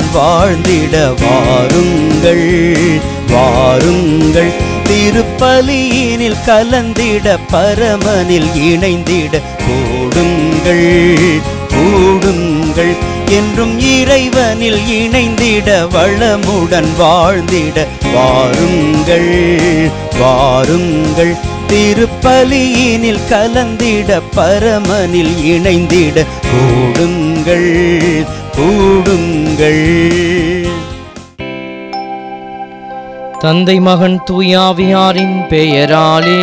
வாழ்ந்திட வாருங்கள் வாருங்கள் திருப்பலியினில் கலந்திட பரமனில் இணைந்திட கூடுங்கள் கூடுங்கள் என்றும் இறைவனில் இணைந்திட வளமுடன் வாழ்ந்திட வாருங்கள் வாருங்கள் திருப்பலியினில் கலந்திட பரமனில் இணைந்திட கூடுங்கள் கூடுங்கள் தந்தை மகன் தூயாவியாரின் பெயராலே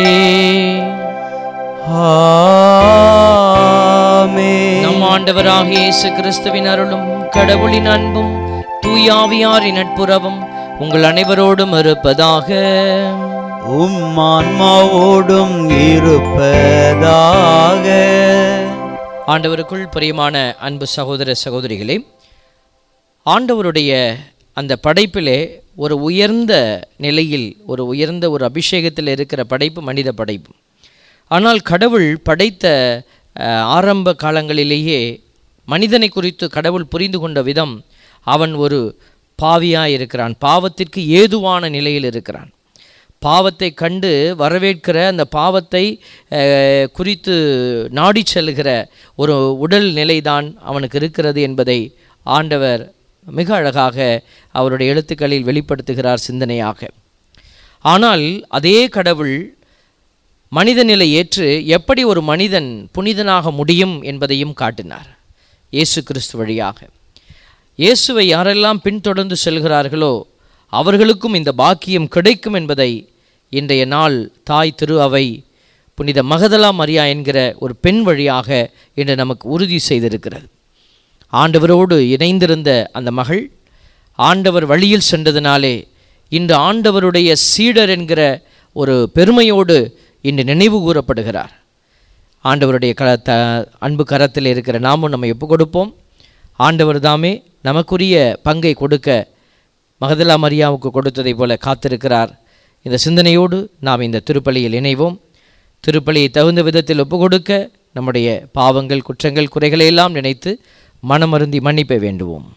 ஆமென். நம் ஆண்டவராகிய இயேசு கிறிஸ்துவின் அருளும் கடவுளின் அன்பும் தூயாவியாரின் நட்புறவும் உங்கள் அனைவரோடும் இருப்பதாக உம் ஆன்மாவோடும் இருப்பதாக ஆண்டவருக்குள் பிரியமான அன்பு சகோதர சகோதரிகளே ஆண்டவருடைய அந்த படைப்பிலே ஒரு உயர்ந்த நிலையில் ஒரு உயர்ந்த ஒரு அபிஷேகத்தில் இருக்கிற படைப்பு மனித படைப்பு ஆனால் கடவுள் படைத்த அஹ், ஆரம்ப காலங்களிலேயே மனிதனை குறித்து கடவுள் புரிந்து கொண்ட விதம் அவன் ஒரு பாவியாய் இருக்கிறான் பாவத்திற்கு ஏதுவான நிலையில் இருக்கிறான் பாவத்தை கண்டு வரவேற்கிற அந்த பாவத்தை அஹ், குறித்து நாடி செல்கிற ஒரு உடல் நிலைதான் அவனுக்கு இருக்கிறது என்பதை ஆண்டவர் மிக அழகாக அவருடைய எழுத்துக்களில் வெளிப்படுத்துகிறார் சிந்தனையாக ஆனால் அதே கடவுள் மனித நிலை ஏற்று எப்படி ஒரு மனிதன் புனிதனாக முடியும் என்பதையும் காட்டினார் இயேசு கிறிஸ்து வழியாக இயேசுவை யாரெல்லாம் பின்தொடர்ந்து செல்கிறார்களோ அவர்களுக்கும் இந்த பாக்கியம் கிடைக்கும் என்பதை இன்றைய நாள் தாய் திரு அவை புனித மகதலா மரியா என்கிற ஒரு பெண் வழியாக இன்று நமக்கு உறுதி செய்திருக்கிறது ஆண்டவரோடு இணைந்திருந்த அந்த மகள் ஆண்டவர் வழியில் சென்றதினாலே இன்று ஆண்டவருடைய சீடர் என்கிற ஒரு பெருமையோடு இன்று நினைவு கூறப்படுகிறார் ஆண்டவருடைய க த அன்பு கரத்தில் இருக்கிற நாமும் நம்ம ஒப்பு கொடுப்போம் ஆண்டவர் தாமே நமக்குரிய பங்கை கொடுக்க மகதலா மரியாவுக்கு கொடுத்ததைப் போல காத்திருக்கிறார் இந்த சிந்தனையோடு நாம் இந்த திருப்பலியில் இணைவோம் திருப்பலியை தகுந்த விதத்தில் ஒப்பு கொடுக்க நம்முடைய பாவங்கள் குற்றங்கள் குறைகளை எல்லாம் நினைத்து மனமருந்தி மன்னிப்பை வேண்டுவோம்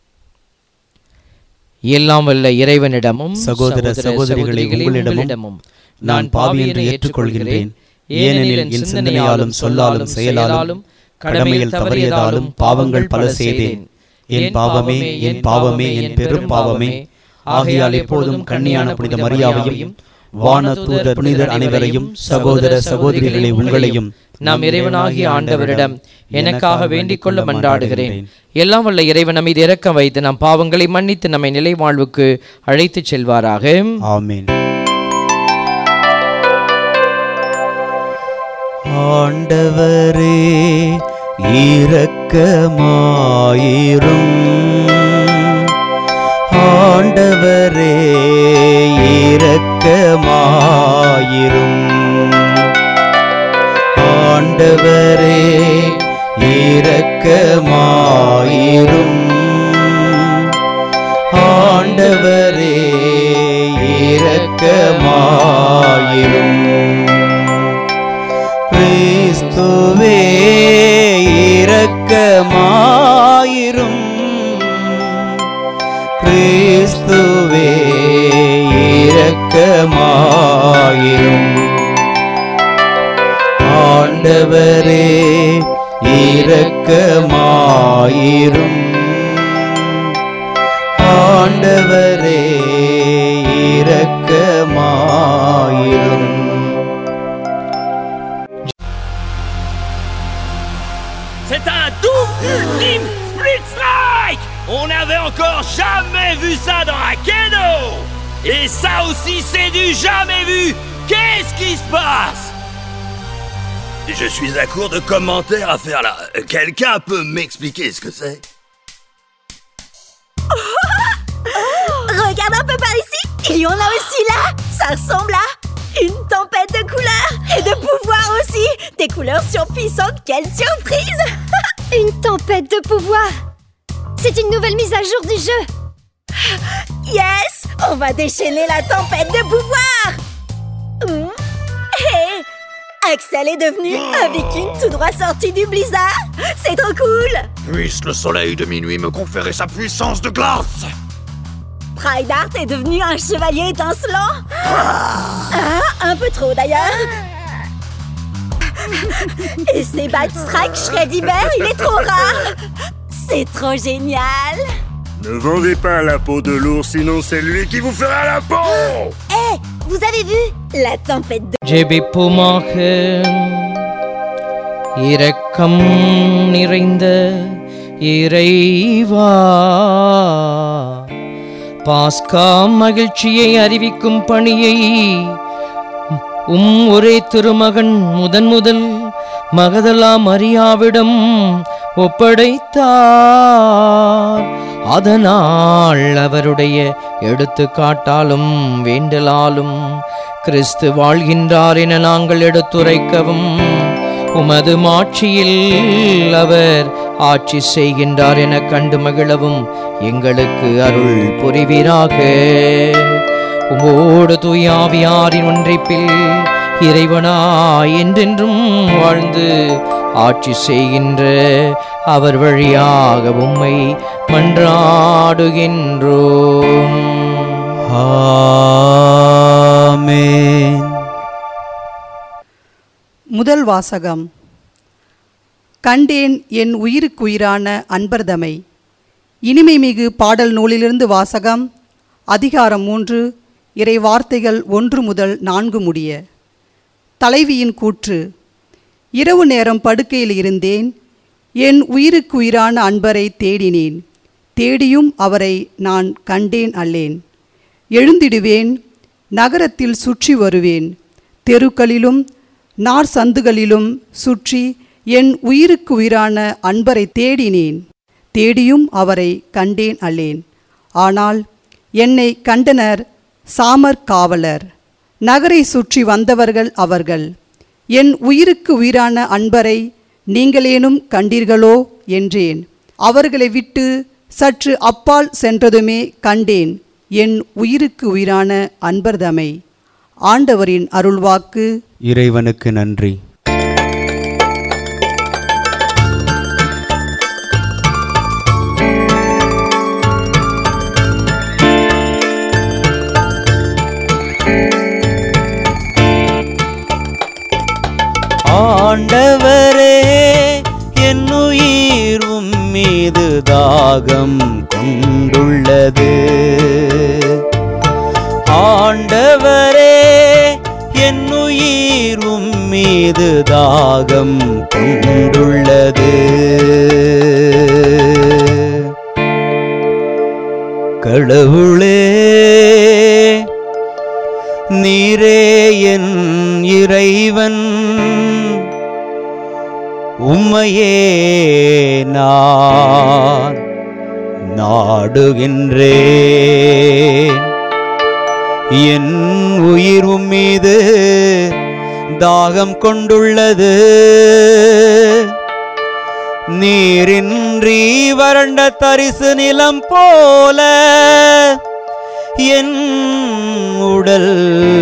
எல்லாம் வல்ல இறைவனிடமும் சகோதர சகோதரிகளே உங்களிடமும் நான் பாவி என்று ஏற்றுக்கொள்கிறேன் ஏனெனில் என் சிந்தனையாலும் சொல்லாலும் செயலாலும் கடமையில் தவறியதாலும் பாவங்கள் பல செய்தேன் என் பாவமே என் பாவமே என் பெரும் பாவமே ஆகையால் எப்பொழுதும் கண்ணியான புனித மரியாவையும் வானதூதர் புனிதர் அனைவரையும் சகோதர சகோதரிகளை உங்களையும் நாம் இறைவனாகிய ஆண்டவரிடம் எனக்காக வேண்டிக் கொள்ள மன்றாடுகிறேன் எல்லாம் வல்ல இறைவன் நம்மை இறக்க வைத்து நம் பாவங்களை மன்னித்து நம்மை நிலை வாழ்வுக்கு அழைத்துச் செல்வாராக ஆமென் ஆண்டவரே இரக்கமாயிரும் ஆண்டவரே இரக்கமாயிரும் ஆண்டவரே இரக்கமாயிரும் ஆண்டவரே இரக்கமாயிரும் கிறிஸ்துவே இரக்கமாயிரும் கிறிஸ்துவே இரக்கமாயிரும் ஆண்டவரே இரக்கமாயிரும் ஆண்டவரே இரக்கமாயிரும் C'est un double ultime split strike On n'avait encore jamais vu ça dans un kendo Et ça aussi c'est du jamais vu Qu'est-ce qui se passe Je suis à court de commentaires à faire là. Quelqu'un peut m'expliquer ce que c'est Regarde un peu par ici Il y en a aussi là Ça ressemble à une tempête de couleurs Et de pouvoir aussi Des couleurs surpuissantes, quelle surprise Une tempête de pouvoir C'est une nouvelle mise à jour du jeu Yes On va déchaîner la tempête de pouvoir Hmm. Hé Accélère Axel est devenu un viking tout droit sorti du blizzard C'est trop cool Puisse le soleil de minuit me conférer sa puissance de glace Prydart est devenu un chevalier étincelant Ah, un peu trop d'ailleurs Et c'est Strike Shreddiber, il est trop rare C'est trop génial Ne vendez pas la peau de l'ours, sinon c'est lui qui vous fera la peau Hé, vous avez vu La tempête de... ஜெபிப்புமாக இரக்கம் நிறைந்த இறைவா பாஸ்கா மகிழ்ச்சியை அறிவிக்கும் பணியை உம் ஒரே திருமகன் முதன் முதல் மகதலா மரியாவிடம் ஒப்படைத்தார் அதனால் அவருடைய எடுத்துக்காட்டாலும் வேண்டலாலும் கிறிஸ்து வாழ்கின்றார் என நாங்கள் எடுத்துரைக்கவும் உமது மாட்சியில் அவர் ஆட்சி செய்கின்றார் என கண்டு மகிழவும் எங்களுக்கு அருள் புரிவீராக உமோடு தூயாவியாரின் ஒன்றைப்பில் இறைவனாய் என்றென்றும் வாழ்ந்து ஆட்சி செய்கின்ற அவர் வழியாக உம்மை மன்றாடுகின்றோம் ஆமென் முதல் வாசகம் கண்டேன் என் உயிருக்குயிரான அன்பர்தமை இனிமைமிகு பாடல் நூலிலிருந்து வாசகம் அதிகாரம் மூன்று இறை வார்த்தைகள் ஒன்று முதல் நான்கு முடிய தலைவியின் கூற்று இரவு நேரம் படுக்கையில் இருந்தேன் என் உயிருக்குயிரான அன்பரை தேடினேன் தேடியும் அவரை நான் கண்டேன் அல்லேன் எழுந்திடுவேன் நகரத்தில் சுற்றி வருவேன் தெருக்களிலும் நார் சந்துகளிலும் சுற்றி என் உயிருக்கு உயிரான அன்பரை தேடினேன் தேடியும் அவரை கண்டேன் அல்லேன் ஆனால் என்னை கண்டனர் சாமர் காவலர் நகரை சுற்றி வந்தவர்கள் அவர்கள் என் உயிருக்கு உயிரான அன்பரை நீங்களேனும் கண்டீர்களோ என்றேன் அவர்களை விட்டு சற்று அப்பால் சென்றதுமே கண்டேன் என் உயிருக்கு உயிரான அன்பர்தமை ஆண்டவரின் அருள்வாக்கு இறைவனுக்கு நன்றி ஆண்டவரே என் உயிர் உம் மீது தாகம் கொண்டுள்ளது ஆண்டவரே என் உயிர் உம் மீது தாகம் கொண்டுள்ளது கடவுளே நீரே என் இறைவன் உம்மையே நான் நாடுகின்றேன் என் உயிர் உம்மீது தாகம் கொண்டுள்ளது நீரின்றி வறண்ட தரிசு நிலம் போல என் உடல்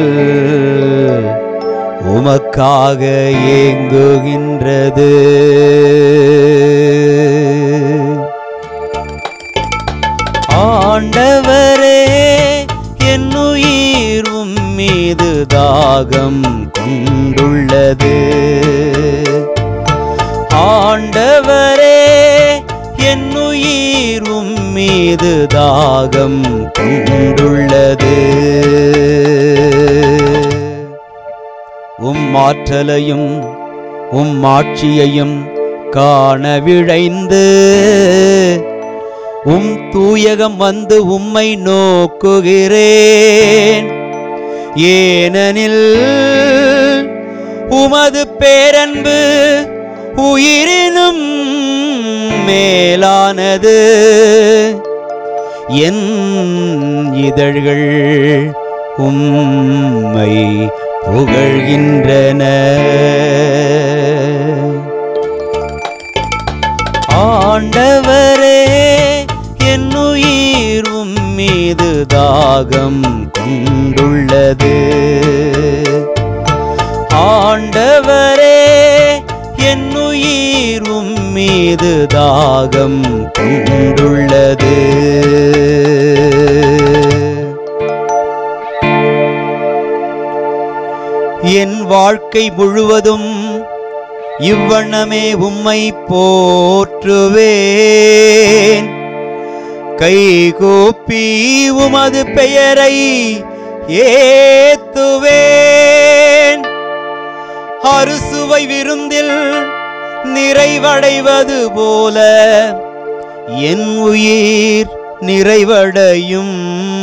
உமக்காக ஏங்குகின்றது ஆண்டவரே என் உயிர் உம் மீது தாகம் கொண்டுள்ளது ஆண்டவரே என் உயிர் உம் மீது தாகம் கொண்டுள்ளது உம் ஆற்றலையும் உம் ஆட்சியையும் காண விழைந்து உம் தூயகம் வந்து உம்மை நோக்குகிறேன் ஏனெனில் உமது பேரன்பு உயிரினும் மேலானது என் இதழ்கள் உம்மை புகழ்கின்றன ஆண்டவரே என் உயிர் உம் மீது தாகம் கொண்டுள்ளது ஆண்டவரே மீது தாகம் கொண்டுள்ளது என் வாழ்க்கை முழுவதும் இவ்வண்ணமே உம்மை போற்றுவேன் கைகூப்பி உமது பெயரை ஏத்துவேன் அறுசுவை விருந்தில் நிறைவடைவது போல என் உயிர் நிறைவடையும்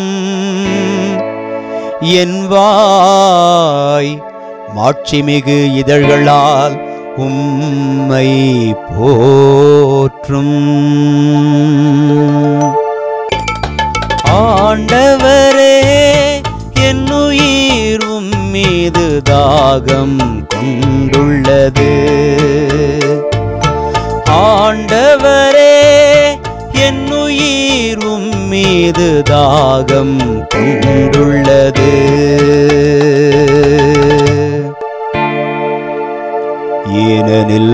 என் வாய் மாட்சிமிகு இதழ்களால் உம்மை போற்றும் ஆண்டவரே என் உயிர் உம் மீது தாகம் கொண்டுள்ளது ஆண்டவரே என் உயிர் உம் மீது தாகம் கொண்டுள்ளது ஏனெனில்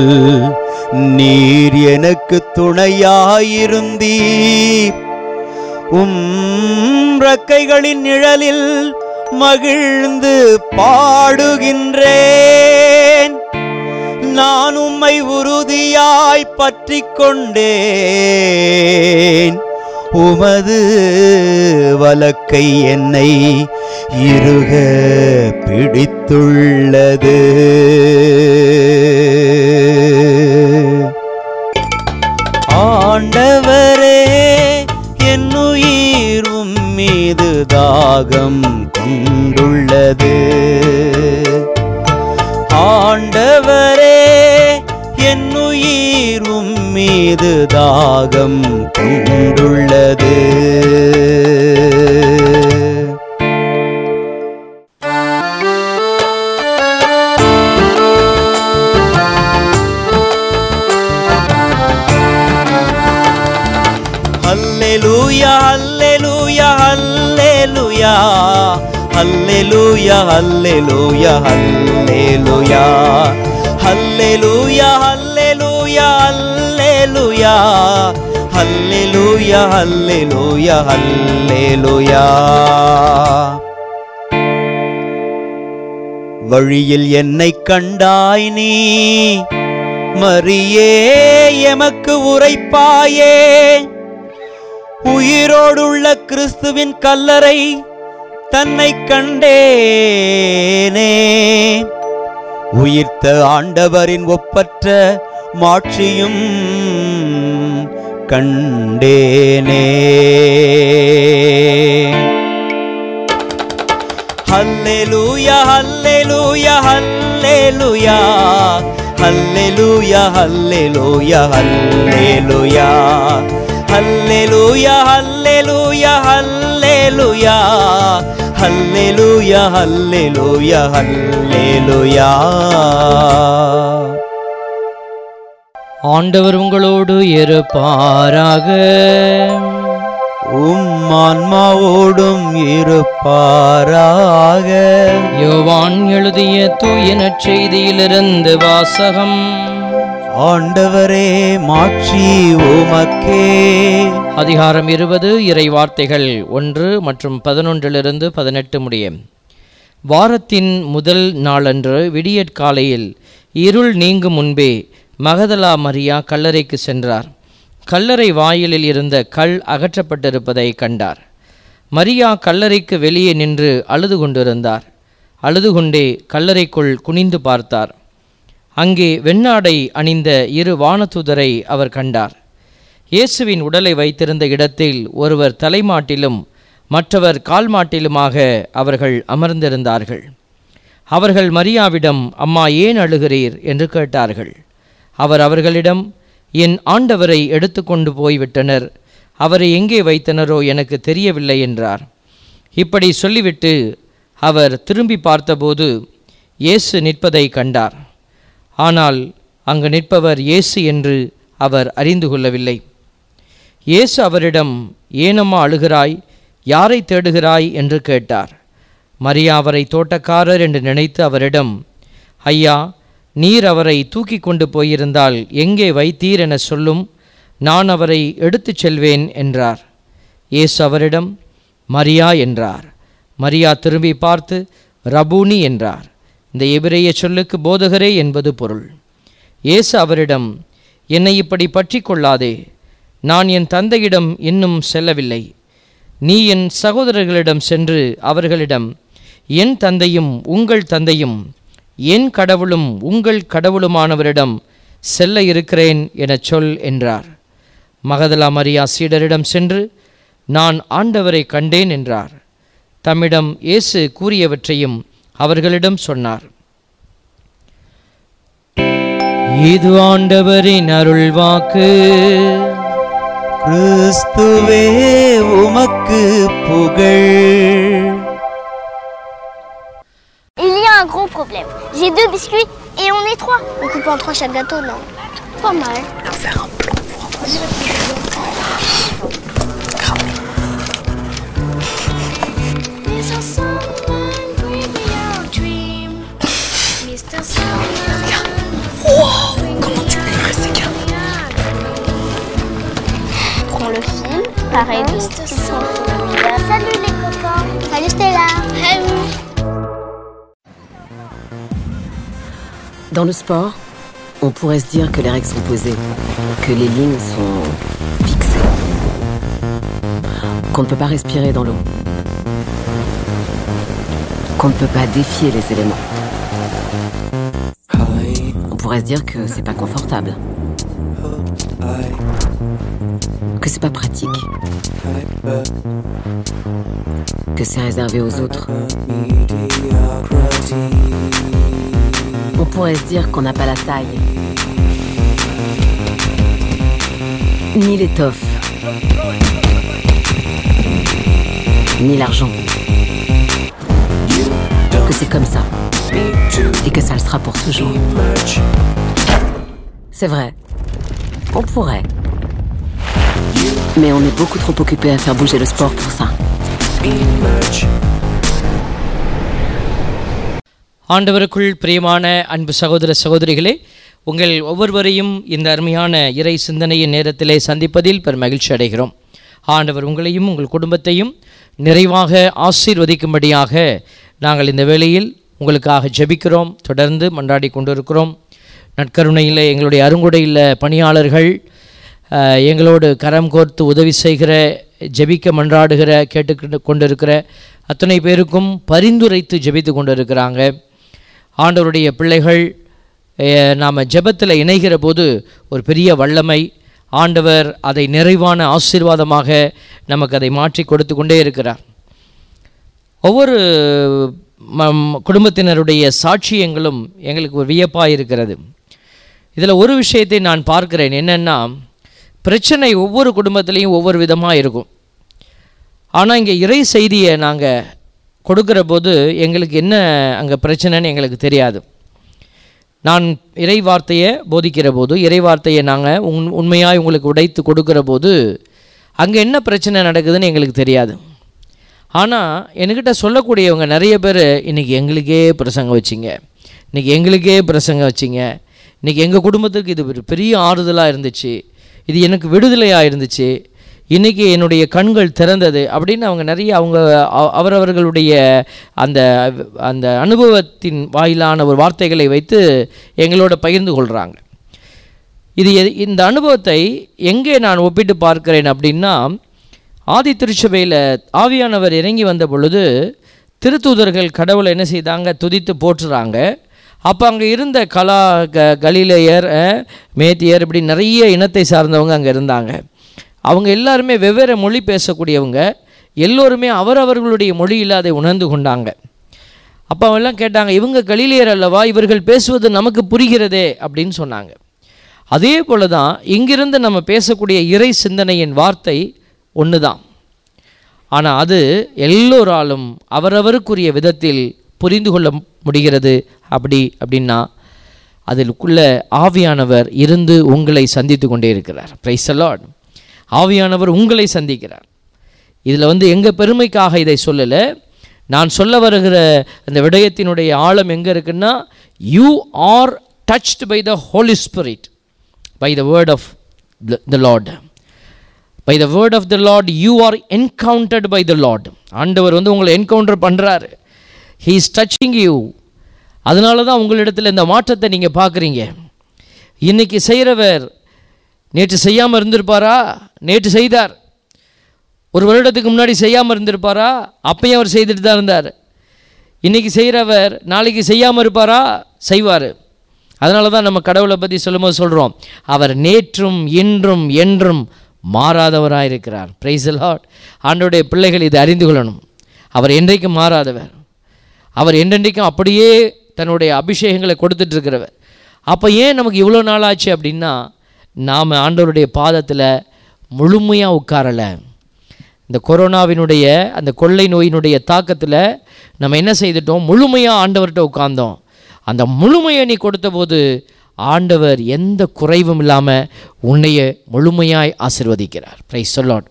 நீர் எனக்கு துணையாயிருந்தீர் உம் ரக்கைகளின் நிழலில் மகிழ்ந்து பாடுகின்றேன் நான் உம்மை உறுதியாய் பற்றிக் கொண்டேன் உமது வலக்கை என்னை இருக பிடித்துள்ளது ஆண்டவரே என் உயிர் உம் மீது தாகம் கொண்டுள்ளது ஆண்டவரே என் உயிர் உம் மீது தாகம் கொண்டுள்ளது ஹல்லேலூயா ஹல்லேலூயா ஹல்லேலூயா ஹல்லேலூயா ஹல்லேலூயா ஹல்லேலூயா ஹல்லேலூயா ஹல்லேலூயா ஹல்லேலூயா ஹல்லேலூயா ஹல்லேலூயா ஹல்லேலூயா வழியில் என்னை கண்டாய் நீ மரியே எமக்கு உரைப்பாயே உயிரோடுள்ள கிறிஸ்துவின் கல்லறை தன்னை கண்டேனே உயிர்த்த ஆண்டவரின் ஒப்பற்ற மாட்சியும் கண்டேனே ஹல்லேலூயா ஹல்லேலூயா ஹல்லேலூயா ஹல்லேலூயா ஹல்லேலூயா ஹல்லேலூயா ஹல்லேலூயா ஹல்லேலூயா ஹல்லேலூயா ஹல்லேலூயா ஹல்லேலூயா ஹல்லேலூயா ஆண்டவர் உங்களோடு இருப்பாராக உம் ஆன்மாவோடும் இருப்பாராக யோவான் எழுதிய தூய நற்செய்தியிலிருந்து வாசகம் ஆண்டவரே மாட்சி உமக்கே அதிகாரம் இருபது இறை வார்த்தைகள் ஒன்று மற்றும் பதினொன்றிலிருந்து பதினெட்டு முடிய வாரத்தின் முதல் நாளன்று விடியற்காலையில் இருள் நீங்கும் முன்பே மகதலா மரியா கல்லறைக்கு சென்றார் கல்லறை வாயிலில் இருந்த கல் அகற்றப்பட்டிருப்பதை கண்டார் மரியா கல்லறைக்கு வெளியே நின்று அழுது கொண்டிருந்தார் அழுது கொண்டே கல்லறைக்குள் குனிந்து பார்த்தார் அங்கே வெண்ணாடை அணிந்த இரு வானதூதரை அவர் கண்டார் இயேசுவின் உடலை வைத்திருந்த இடத்தில் ஒருவர் தலைமாட்டிலும் மற்றவர் கால்மாட்டிலுமாக அவர்கள் அமர்ந்திருந்தார்கள் அவர்கள் மரியாவிடம் அம்மா ஏன் அழுகிறீர் என்று கேட்டார்கள் அவர் அவர்களிடம் என் ஆண்டவரை எடுத்துக்கொண்டு போய்விட்டனர் அவரை எங்கே வைத்தனரோ எனக்கு தெரியவில்லை என்றார் இப்படி சொல்லிவிட்டு அவர் திரும்பி பார்த்தபோது இயேசு நிற்பதை கண்டார் ஆனால் அங்கு நிற்பவர் இயேசு என்று அவர் அறிந்து கொள்ளவில்லை இயேசு அவரிடம் ஏனம்மா அழுகிறாய் யாரை தேடுகிறாய் என்று கேட்டார் மரியா அவரை தோட்டக்காரர் என்று நினைத்து அவரிடம் ஐயா நீர் அவரை தூக்கி கொண்டு போயிருந்தால் எங்கே வைத்தீர் என சொல்லும் நான் அவரை எடுத்துச் செல்வேன் என்றார் இயேசு அவரிடம் மரியா என்றார் மரியா திரும்பி பார்த்து ரபூனி என்றார் இந்த எபிரேய சொல்லுக்கு போதகரே என்பது பொருள் இயேசு அவரிடம் என்னை இப்படி பற்றி கொள்ளாதே நான் என் தந்தையிடம் இன்னும் செல்லவில்லை நீ என் சகோதரர்களிடம் சென்று அவர்களிடம் என் தந்தையும் உங்கள் தந்தையும் என் கடவுளும் உங்கள் கடவுளுமானவரிடம் செல்ல இருக்கிறேன் எனச் சொல் என்றார் மகதலா மரியா சீடரிடம் சென்று நான் ஆண்டவரை கண்டேன் என்றார் தம்மிடம் இயேசு கூறியவற்றையும் அவர்களிடம் சொன்னார் இது ஆண்டவரின் அருள்வாக்கு கிறிஸ்துவே உமக்கு புகழ் Il y a un gros problème. J'ai deux biscuits et on est trois. On coupe en trois chaque gâteau, non Pas mal. Prends le fil, pareil de tu prends le- Salut les copains Salut Stella Salut Dans le sport, on pourrait se dire que les règles sont posées, que les lignes sont fixées, qu'on ne peut pas respirer dans l'eau, qu'on ne peut pas défier les éléments. On pourrait se dire que c'est pas confortable, que c'est pas pratique, que c'est réservé aux autres. On pourrait se dire qu'on n'a pas la taille, ni l'étoffe, ni l'argent. Que c'est comme ça. Et que ça le sera pour toujours. C'est vrai. On pourrait. Mais on est beaucoup trop occupé à faire bouger le sport pour ça. ஆண்டவருக்குள் பிரியமான அன்பு சகோதர சகோதரிகளே உங்கள் ஒவ்வொருவரையும் இந்த அருமையான இறை சிந்தனையின் நேரத்திலே சந்திப்பதில் பெரும் மகிழ்ச்சி அடைகிறோம் ஆண்டவர் உங்களையும் உங்கள் குடும்பத்தையும் நிறைவாக ஆசீர்வதிக்கும்படியாக நாங்கள் இந்த வேளையில் உங்களுக்காக ஜெபிக்கிறோம் தொடர்ந்து மன்றாடி கொண்டிருக்கிறோம் நற்கருணையில் எங்களுடைய அருங்குடையில் பணியாளர்கள் அஹ், எங்களோடு கரம் கோர்த்து உதவி செய்கிற ஜெபிக்க மன்றாடுகிற கேட்டு கொண்டிருக்கிற அத்தனை பேருக்கும் பரிந்துரைத்து ஜெபித்து கொண்டிருக்கிறாங்க ஆண்டவருடைய பிள்ளைகள் நாம் ஜெபத்தில் இணைகிற போது ஒரு பெரிய வல்லமை ஆண்டவர் அதை நிறைவான ஆசீர்வாதமாக நமக்கு அதை மாற்றி கொடுத்து கொண்டே இருக்கிறார் ஒவ்வொரு ம- குடும்பத்தினருடைய சாட்சியங்களும் எங்களுக்கு ஒரு வியப்பாக இருக்கிறது இதில் ஒரு விஷயத்தை நான் பார்க்கிறேன் என்னென்னா பிரச்சனை ஒவ்வொரு குடும்பத்திலையும் ஒவ்வொரு விதமாக இருக்கும் ஆனால் இங்கே இறை செய்தியை நாங்கள் கொடுக்கிற போது எங்களுக்கு என்ன அங்கே பிரச்சனைன்னு எங்களுக்கு தெரியாது நான் இறை வார்த்தையை போதிக்கிற போது இறை வார்த்தையை நாங்கள் உண் உண்மையாக உங்களுக்கு உடைத்து கொடுக்கிற போது அங்கே என்ன பிரச்சனை நடக்குதுன்னு எங்களுக்கு தெரியாது ஆனால் என்கிட்ட சொல்லக்கூடியவங்க நிறைய பேர் இன்றைக்கி எங்களுக்கே பிரசங்கம் வச்சிங்க இன்றைக்கி எங்களுக்கே பிரசங்கம் வச்சிங்க இன்றைக்கி எங்கள் குடும்பத்துக்கு இது ஒரு பெரிய ஆறுதலாக இருந்துச்சு இது எனக்கு விடுதலையாக இருந்துச்சு இன்றைக்கி என்னுடைய கண்கள் திறந்தது அப்படின்னு அவங்க நிறைய அவங்க அ- அவரவர்களுடைய அந்த அந்த அனுபவத்தின் வாயிலான ஒரு வார்த்தைகளை வைத்து எங்களோட பகிர்ந்து கொள்கிறாங்க இது எ- இந்த அனுபவத்தை எங்கே நான் ஒப்பிட்டு பார்க்கிறேன் அப்படின்னா ஆதி திருச்சபையில் ஆவியானவர் இறங்கி வந்த பொழுது திருத்தூதர்கள் கடவுளை என்ன செய்தாங்க துதித்து போற்றுறாங்க அப்போ அங்கே இருந்த கலா க கலிலேயர் அஹ், மேத்தியர் இப்படி நிறைய இனத்தை சார்ந்தவங்க அங்கே இருந்தாங்க அவங்க எல்லாருமே வெவ்வேறு மொழி பேசக்கூடியவங்க எல்லோருமே அவரவர்களுடைய மொழியில் அதை உணர்ந்து கொண்டாங்க அப்போ அவெல்லாம் கேட்டாங்க இவங்க கலிலேயர் அல்லவா இவர்கள் பேசுவது நமக்கு புரிகிறதே அப்படின்னு சொன்னாங்க அதே போல தான் இங்கிருந்து நம்ம பேசக்கூடிய இறை சிந்தனையின் வார்த்தை ஒன்று தான் ஆனால் அது எல்லோராலும் அவரவருக்குரிய விதத்தில் புரிந்து கொள்ள முடிகிறது அப்படி அப்படின்னா அதிலுக்குள்ள ஆவியானவர் இருந்து உங்களை சந்தித்து கொண்டே இருக்கிறார் பிரைஸ் லார்ட் ஆவியானவர் உங்களை சந்திக்கிறார் இதில் வந்து எங்கள் பெருமைக்காக இதை சொல்லலை நான் சொல்ல வருகிற அந்த விடயத்தினுடைய ஆழம் எங்கே இருக்குன்னா you are touched by the Holy Spirit, by the word of the, the Lord. By the word of the Lord you are encountered by the Lord ஆண்டவர் வந்து உங்களை என்கவுண்டர் பண்ணுறாரு ஹீ இஸ் டச்சிங் யூ அதனால தான் உங்களிடத்தில் இந்த மாற்றத்தை நீங்கள் பார்க்குறீங்க இன்னைக்கு செய்கிறவர் நேற்று செய்யாமல் இருந்திருப்பாரா நேற்று செய்தார் ஒரு வருடத்துக்கு முன்னாடி செய்யாமல் இருந்திருப்பாரா அப்பயும் அவர் செய்துட்டு தான் இருந்தார் இன்றைக்கி செய்கிறவர் நாளைக்கு செய்யாமல் இருப்பாரா செய்வார் அதனால தான் நம்ம கடவுளை பற்றி சொல்லும்போது சொல்கிறோம் அவர் நேற்றும் இன்றும் என்றும் மாறாதவராக இருக்கிறார் பிரைஸ் லார்ட் ஆண்டோடைய பிள்ளைகள் இதை அறிந்து கொள்ளணும் அவர் என்றைக்கும் மாறாதவர் அவர் என்றென்றைக்கும் அப்படியே தன்னுடைய அபிஷேகங்களை கொடுத்துட்டு இருக்கிறவர் அப்போ ஏன் நமக்கு இவ்வளோ நாள் ஆச்சு அப்படின்னா நாம் ஆண்டவருடைய பாதத்தில் முழுமையாக உட்காரலை இந்த கொரோனாவினுடைய அந்த கொள்ளை நோயினுடைய தாக்கத்தில் நம்ம என்ன செய்துட்டோம் முழுமையாக ஆண்டவர்கிட்ட உட்கார்ந்தோம் அந்த முழுமையை நீ கொடுத்தபோது ஆண்டவர் எந்த குறைவும் இல்லாமல் உன்னைய முழுமையாய் ஆசிர்வதிக்கிறார் பிரைஸ் சொல்லாட்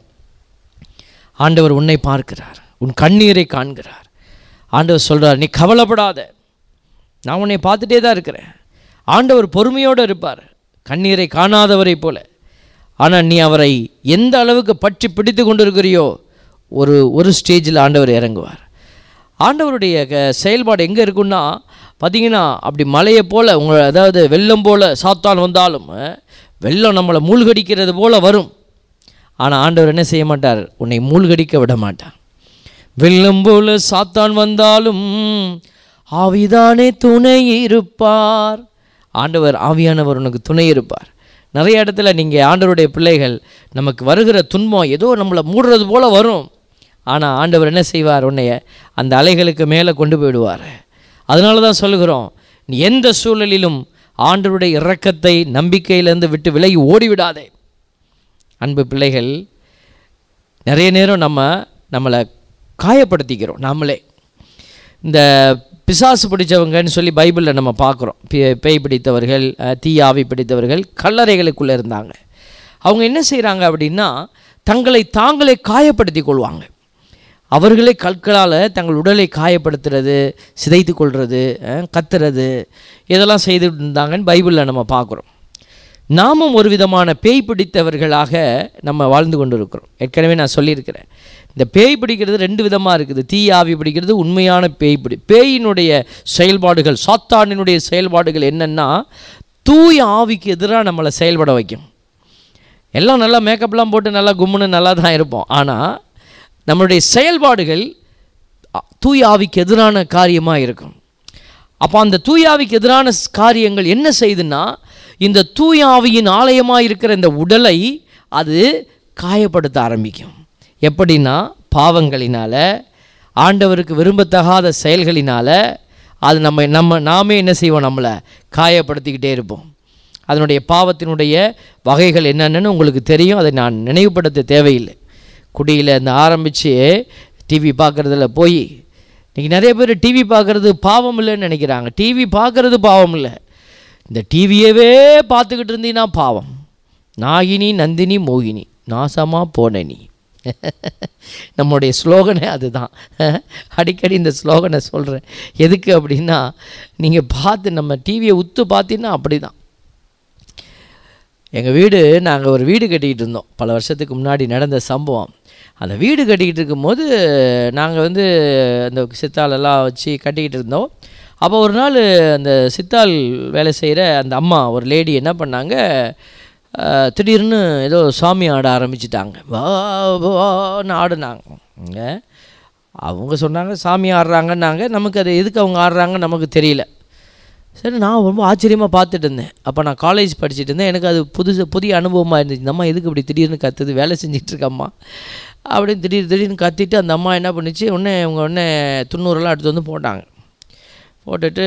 ஆண்டவர் உன்னை பார்க்கிறார் உன் கண்ணீரை காண்கிறார் ஆண்டவர் சொல்கிறார் நீ கவலைப்படாத நான் உன்னை பார்த்துட்டே தான் இருக்கிறேன் ஆண்டவர் பொறுமையோடு இருப்பார் கண்ணீரை காணாதவரை போல ஆனால் நீ அவரை எந்த அளவுக்கு பற்றி பிடித்து கொண்டு இருக்கிறியோ ஒரு ஒரு ஸ்டேஜில் ஆண்டவர் இறங்குவார் ஆண்டவருடைய க- செயல்பாடு எங்கே இருக்குன்னா பார்த்தீங்கன்னா அப்படி மலையை போல் உங்கள் அதாவது வெள்ளம் போல் சாத்தான் வந்தாலும் அஹ், வெள்ளம் நம்மளை மூழ்கடிக்கிறது போல் வரும் ஆனால் ஆண்டவர் என்ன செய்ய மாட்டார் உன்னை மூழ்கடிக்க விட மாட்டார் வெள்ளம் போல சாத்தான் வந்தாலும் ஆவிதானே துணை இருப்பார் ஆண்டவர் ஆவியானவர் உனக்கு துணை இருப்பார் நிறைய இடத்துல நீங்கள் ஆண்டவருடைய பிள்ளைகள் நமக்கு வருகிற துன்பம் ஏதோ நம்மளை மூடுறது போல வரும் ஆனால் ஆண்டவர் என்ன செய்வார் உன்னைய அந்த அலைகளுக்கு மேலே கொண்டு போயிடுவார் அதனால தான் சொல்லுகிறோம் நீ எந்த சூழலிலும் ஆண்டவருடைய இரக்கத்தை நம்பிக்கையிலேருந்து விட்டு விலகி ஓடிவிடாதே அன்பு பிள்ளைகள் நிறைய நேரம் நம்ம நம்மளை காயப்படுத்திக்கிறோம் நாமளே இந்த பிசாசு பிடிச்சவங்கன்னு சொல்லி பைபிளில் நம்ம பார்க்குறோம் பே- பேய் பிடித்தவர்கள் அஹ், தீய ஆவி பிடித்தவர்கள் கல்லறைகளுக்குள்ளே இருந்தாங்க அவங்க என்ன செய்கிறாங்க அப்படின்னா தங்களை தாங்களே காயப்படுத்தி கொள்வாங்க அவர்களே கற்களால் தங்கள் உடலை காயப்படுத்துறது சிதைத்து கொள்வது அஹ், கத்துறது இதெல்லாம் செய்துட்டு இருந்தாங்கன்னு பைபிளில் நம்ம பார்க்குறோம் நாமும் ஒரு விதமான பேய் பிடித்தவர்களாக நம்ம வாழ்ந்து கொண்டு இருக்கிறோம் ஏற்கனவே நான் சொல்லியிருக்கிறேன் இந்த பேய் பிடிக்கிறது ரெண்டு விதமாக இருக்குது தீ ஆவி பிடிக்கிறது உண்மையான பேய் பிடி பேயினுடைய செயல்பாடுகள் சாத்தானினுடைய செயல்பாடுகள் என்னென்னா தூய ஆவிக்கு எதிராக நம்மளை செயல்பட வைக்கும் எல்லாம் நல்லா மேக்கப்லாம் போட்டு நல்லா கும்முன்னு நல்லா தான் இருப்போம் ஆனால் நம்மளுடைய செயல்பாடுகள் அ- தூய ஆவிக்கு எதிரான காரியமாக இருக்கும் அப்போ அந்த தூய ஆவிக்கு எதிரான ஸ்- காரியங்கள் என்ன செய்யுதுன்னா இந்த தூய ஆவியின் ஆலயமாக இருக்கிற இந்த உடலை அது காயப்படுத்த ஆரம்பிக்கும் எப்படின்னா பாவங்களினால ஆண்டவருக்கு விரும்பத்தகாத செயல்களினால அது நம்ம நம்ம நாமே என்ன செய்வோம் நம்மளை காயப்படுத்திக்கிட்டே இருப்போம் அதனுடைய பாவத்தினுடைய வகைகள் என்னென்னு உங்களுக்கு தெரியும் அதை நான் நினைவுபடுத்த தேவையில்லை குடியில் இந்த ஆரம்பித்து டிவி பார்க்குறதுல போய் இன்றைக்கி நிறைய பேர் டிவி பார்க்குறது பாவம் இல்லைன்னு நினைக்கிறாங்க டிவி பார்க்குறது பாவம் இல்லை இந்த டிவியவே பார்த்துக்கிட்டு இருந்தீங்கன்னா பாவம் நாகினி நந்தினி மோகினி நாசமாக போன நீ நம்முடைய ஸ்லோகனே அதுதான் அடிக்கடி இந்த ஸ்லோகனை சொல்கிறேன் எதுக்கு அப்படின்னா நீங்கள் பார்த்து நம்ம டிவியை உத்து பார்த்தீங்கன்னா அப்படி தான் எங்கள் வீடு நாங்கள் ஒரு வீடு கட்டிக்கிட்டு இருந்தோம் பல வருஷத்துக்கு முன்னாடி நடந்த சம்பவம் அந்த வீடு கட்டிக்கிட்டு இருக்கும்போது நாங்கள் வந்து அந்த சித்தாலெல்லாம் வச்சு கட்டிக்கிட்டு இருந்தோம் அப்போ ஒரு நாள் அந்த சித்தால் வேலை செய்கிற அந்த அம்மா ஒரு லேடி என்ன பண்ணாங்க அஹ், திடீர்னு ஏதோ சாமி ஆட ஆரம்பிச்சிட்டாங்க வா வான்னு ஆடுனாங்க இங்க அவங்க சொன்னாங்க சாமி ஆடுறாங்கன்னாங்க நமக்கு அது எதுக்கு அவங்க ஆடுறாங்கன்னு நமக்கு தெரியல சரி நான் ரொம்ப ஆச்சரியமாக பார்த்துட்டு இருந்தேன் அப்போ நான் காலேஜ் படிச்சுட்டு இருந்தேன் எனக்கு அது புதுசு புதிய அனுபவமாக இருந்துச்சு இந்த அம்மா எதுக்கு இப்படி திடீர்னு கத்துது வேலை செஞ்சுட்டு இருக்கம்மா அப்படின்னு திடீர் திடீர்னு கத்திட்டு அந்த அம்மா என்ன பண்ணுச்சு உடனே இவங்க உடனே துண்ணூறுலாம் எடுத்து வந்து போட்டாங்க போட்டுட்டு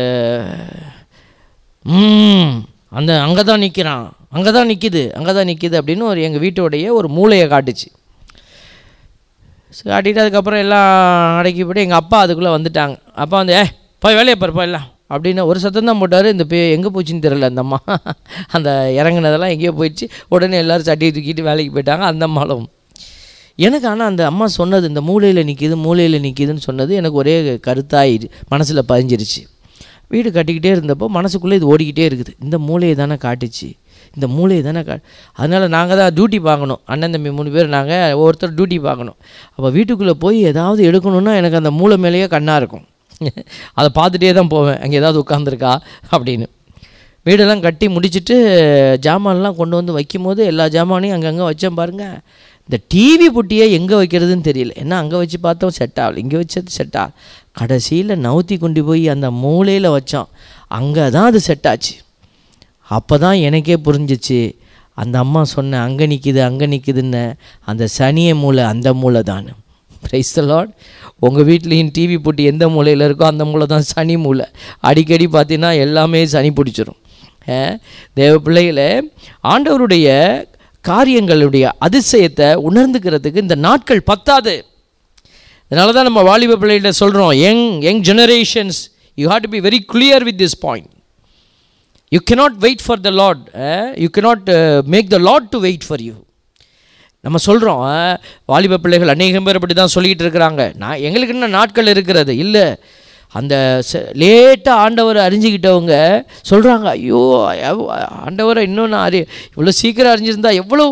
ம் அந்த அங்கே தான் நிற்கிறான் அங்கே தான் நிற்கிது அங்கே தான் நிற்கிது அப்படின்னு ஒரு எங்கள் வீட்டோடைய ஒரு மூளையை காட்டுச்சு சரி, காட்டிட்டு அதுக்கப்புறம் எல்லாம் அடக்கிப்பட்டு எங்கள் அப்பா அதுக்குள்ளே வந்துட்டாங்க அப்பா வந்து ஏ போய் வேலையை பாருப்பா எல்லாம் அப்படின்னு ஒரு சத்தம் தான் போட்டார் இந்த பே எங்கே போச்சுன்னு தெரியல அந்த அம்மா அந்த இறங்குனதெல்லாம் எங்கேயோ போயிடுச்சு உடனே எல்லோரும் சட்டியை தூக்கிட்டு வேலைக்கு போயிட்டாங்க அந்த அம்மாலும் எனக்கு ஆனால் அந்த அம்மா சொன்னது இந்த மூலையில் நிற்கிது மூலையில் நிற்கிதுன்னு சொன்னது எனக்கு ஒரே கருத்தாய் மனசில் பதிஞ்சிருச்சு வீடு கட்டிக்கிட்டே இருந்தப்போ மனசுக்குள்ளே இது ஓடிக்கிட்டே இருக்குது இந்த மூளையை தானே காட்டுச்சு இந்த மூளையை தானே கா அதனால் நாங்கள் தான் டியூட்டி பார்க்கணும் அண்ணன் தம்பி மூணு பேர் நாங்கள் ஒவ்வொருத்தர் டியூட்டி பார்க்கணும் அப்போ வீட்டுக்குள்ளே போய் ஏதாவது எடுக்கணுன்னா எனக்கு அந்த மூளை மேலேயே கண்ணாக இருக்கும் அதை பார்த்துட்டே தான் போவேன் அங்கே ஏதாவது உட்காந்துருக்கா அப்படின்னு வீடெல்லாம் கட்டி முடிச்சுட்டு ஜாமான்லாம் கொண்டு வந்து வைக்கும்போது எல்லா ஜாமானையும் அங்கங்கே வச்சேன் பாருங்கள் இந்த டிவி புட்டியை எங்கே வைக்கிறதுன்னு தெரியல ஏன்னா அங்கே வச்சு பார்த்தோம் செட் ஆகல இங்கே வச்சது செட் ஆகல கடைசியில் நவுத்தி கொண்டு போய் அந்த மூலையில் வச்சோம் அங்கே தான் அது செட் ஆச்சு அப்போ தான் எனக்கே புரிஞ்சிச்சு அந்த அம்மா சொன்ன அங்கே நிற்கிது அங்கே நிற்கிதுன்னு அந்த சனிய மூளை அந்த மூளை தான் பிரைஸ் லார்ட் உங்கள் வீட்லேயும் டிவி போட்டு எந்த மூலையில் இருக்கோ அந்த மூளை தான் சனி மூளை அடிக்கடி பார்த்தீங்கன்னா எல்லாமே சனி பிடிச்சிரும் அஹ், தேவ பிள்ளைகளை ஆண்டவருடைய காரியங்களுடைய அதிசயத்தை உணர்ந்துக்கிறதுக்கு இந்த நாட்கள் பத்தாது அதனால தான் நம்ம வாலிப பிள்ளைகிட்ட சொல்கிறோம் young young generations you had to be very clear with this point you cannot wait for the Lord you cannot make the Lord to wait for you நம்ம சொல்கிறோம் வாலிப பிள்ளைகள் அநேகம் பேர் அப்படி தான் சொல்லிக்கிட்டு இருக்கிறாங்க நான் எங்களுக்கு என்ன நாட்கள் இருக்கிறது இல்லை அந்த லேட்டாக ஆண்டவரை அறிஞ்சிக்கிட்டவங்க சொல்கிறாங்க ஐயோ எவ்- ஆண்டவரை இன்னும் நான் அறி இவ்வளோ சீக்கிரம் அறிஞ்சிருந்தா எவ்வளோ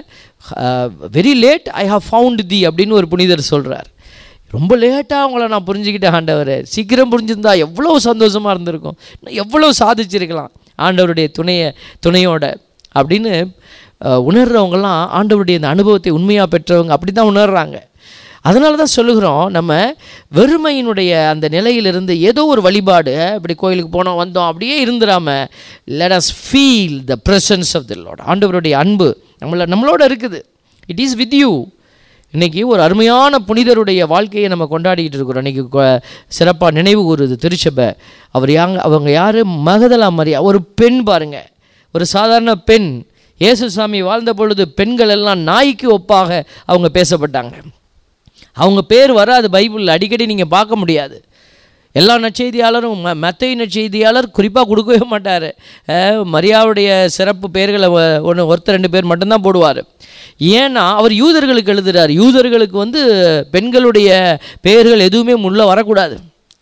very late I have found the அப்படின்னு ஒரு புனிதர் சொல்கிறார் ரொம்ப லேட்டாக அவங்கள நான் புரிஞ்சுக்கிட்டேன் ஆண்டவரை சீக்கிரம் புரிஞ்சிருந்தா எவ்வளோ சந்தோஷமாக இருந்திருக்கும் இன்னும் எவ்வளோ சாதிச்சிருக்கலாம் ஆண்டவருடைய துணையை துணையோட அப்படின்னு அஹ், உணர்றவங்கலாம் ஆண்டவருடைய இந்த அனுபவத்தை உண்மையாக பெற்றவங்க அப்படி தான் உணர்றாங்க அதனால தான் சொல்லுகிறோம் நம்ம வெறுமையினுடைய அந்த நிலையிலிருந்து ஏதோ ஒரு வழிபாடு அஹ், இப்படி கோயிலுக்கு போனோம் வந்தோம் அப்படியே இருந்துடாம let us feel the presence of the Lord ஆண்டவருடைய அன்பு நம்மள நம்மளோட இருக்குது இட் இஸ் வித் யூ இன்றைக்கி ஒரு அருமையான புனிதருடைய வாழ்க்கையை நம்ம கொண்டாடிக்கிட்டு இருக்கிறோம் இன்றைக்கி சிறப்பாக நினைவு கூறுது திருச்சபை அவர் யாங்க அவங்க யார் மகதலா மரியா ஒரு பெண் பாருங்க ஒரு சாதாரண பெண் இயேசுசாமி வாழ்ந்த பொழுது பெண்கள் எல்லாம் நாய்க்கு ஒப்பாக அவங்க பேசப்பட்டாங்க அவங்க பேர் வராது பைபிளில் அடிக்கடி நீங்கள் பார்க்க முடியாது எல்லா நற்செய்தியாளரும் ம மத்தை நற்செய்தியாளர் குறிப்பாக கொடுக்கவே மாட்டார் மரியாவுடைய சிறப்பு பெயர்களை ஒன்று ஒருத்தர் ரெண்டு பேர் மட்டும்தான் போடுவார் ஏன்னா அவர் யூதர்களுக்கு எழுதுறார் யூதர்களுக்கு வந்து பெண்களுடைய பெயர்கள் எதுவுமே முள்ள வரக்கூடாது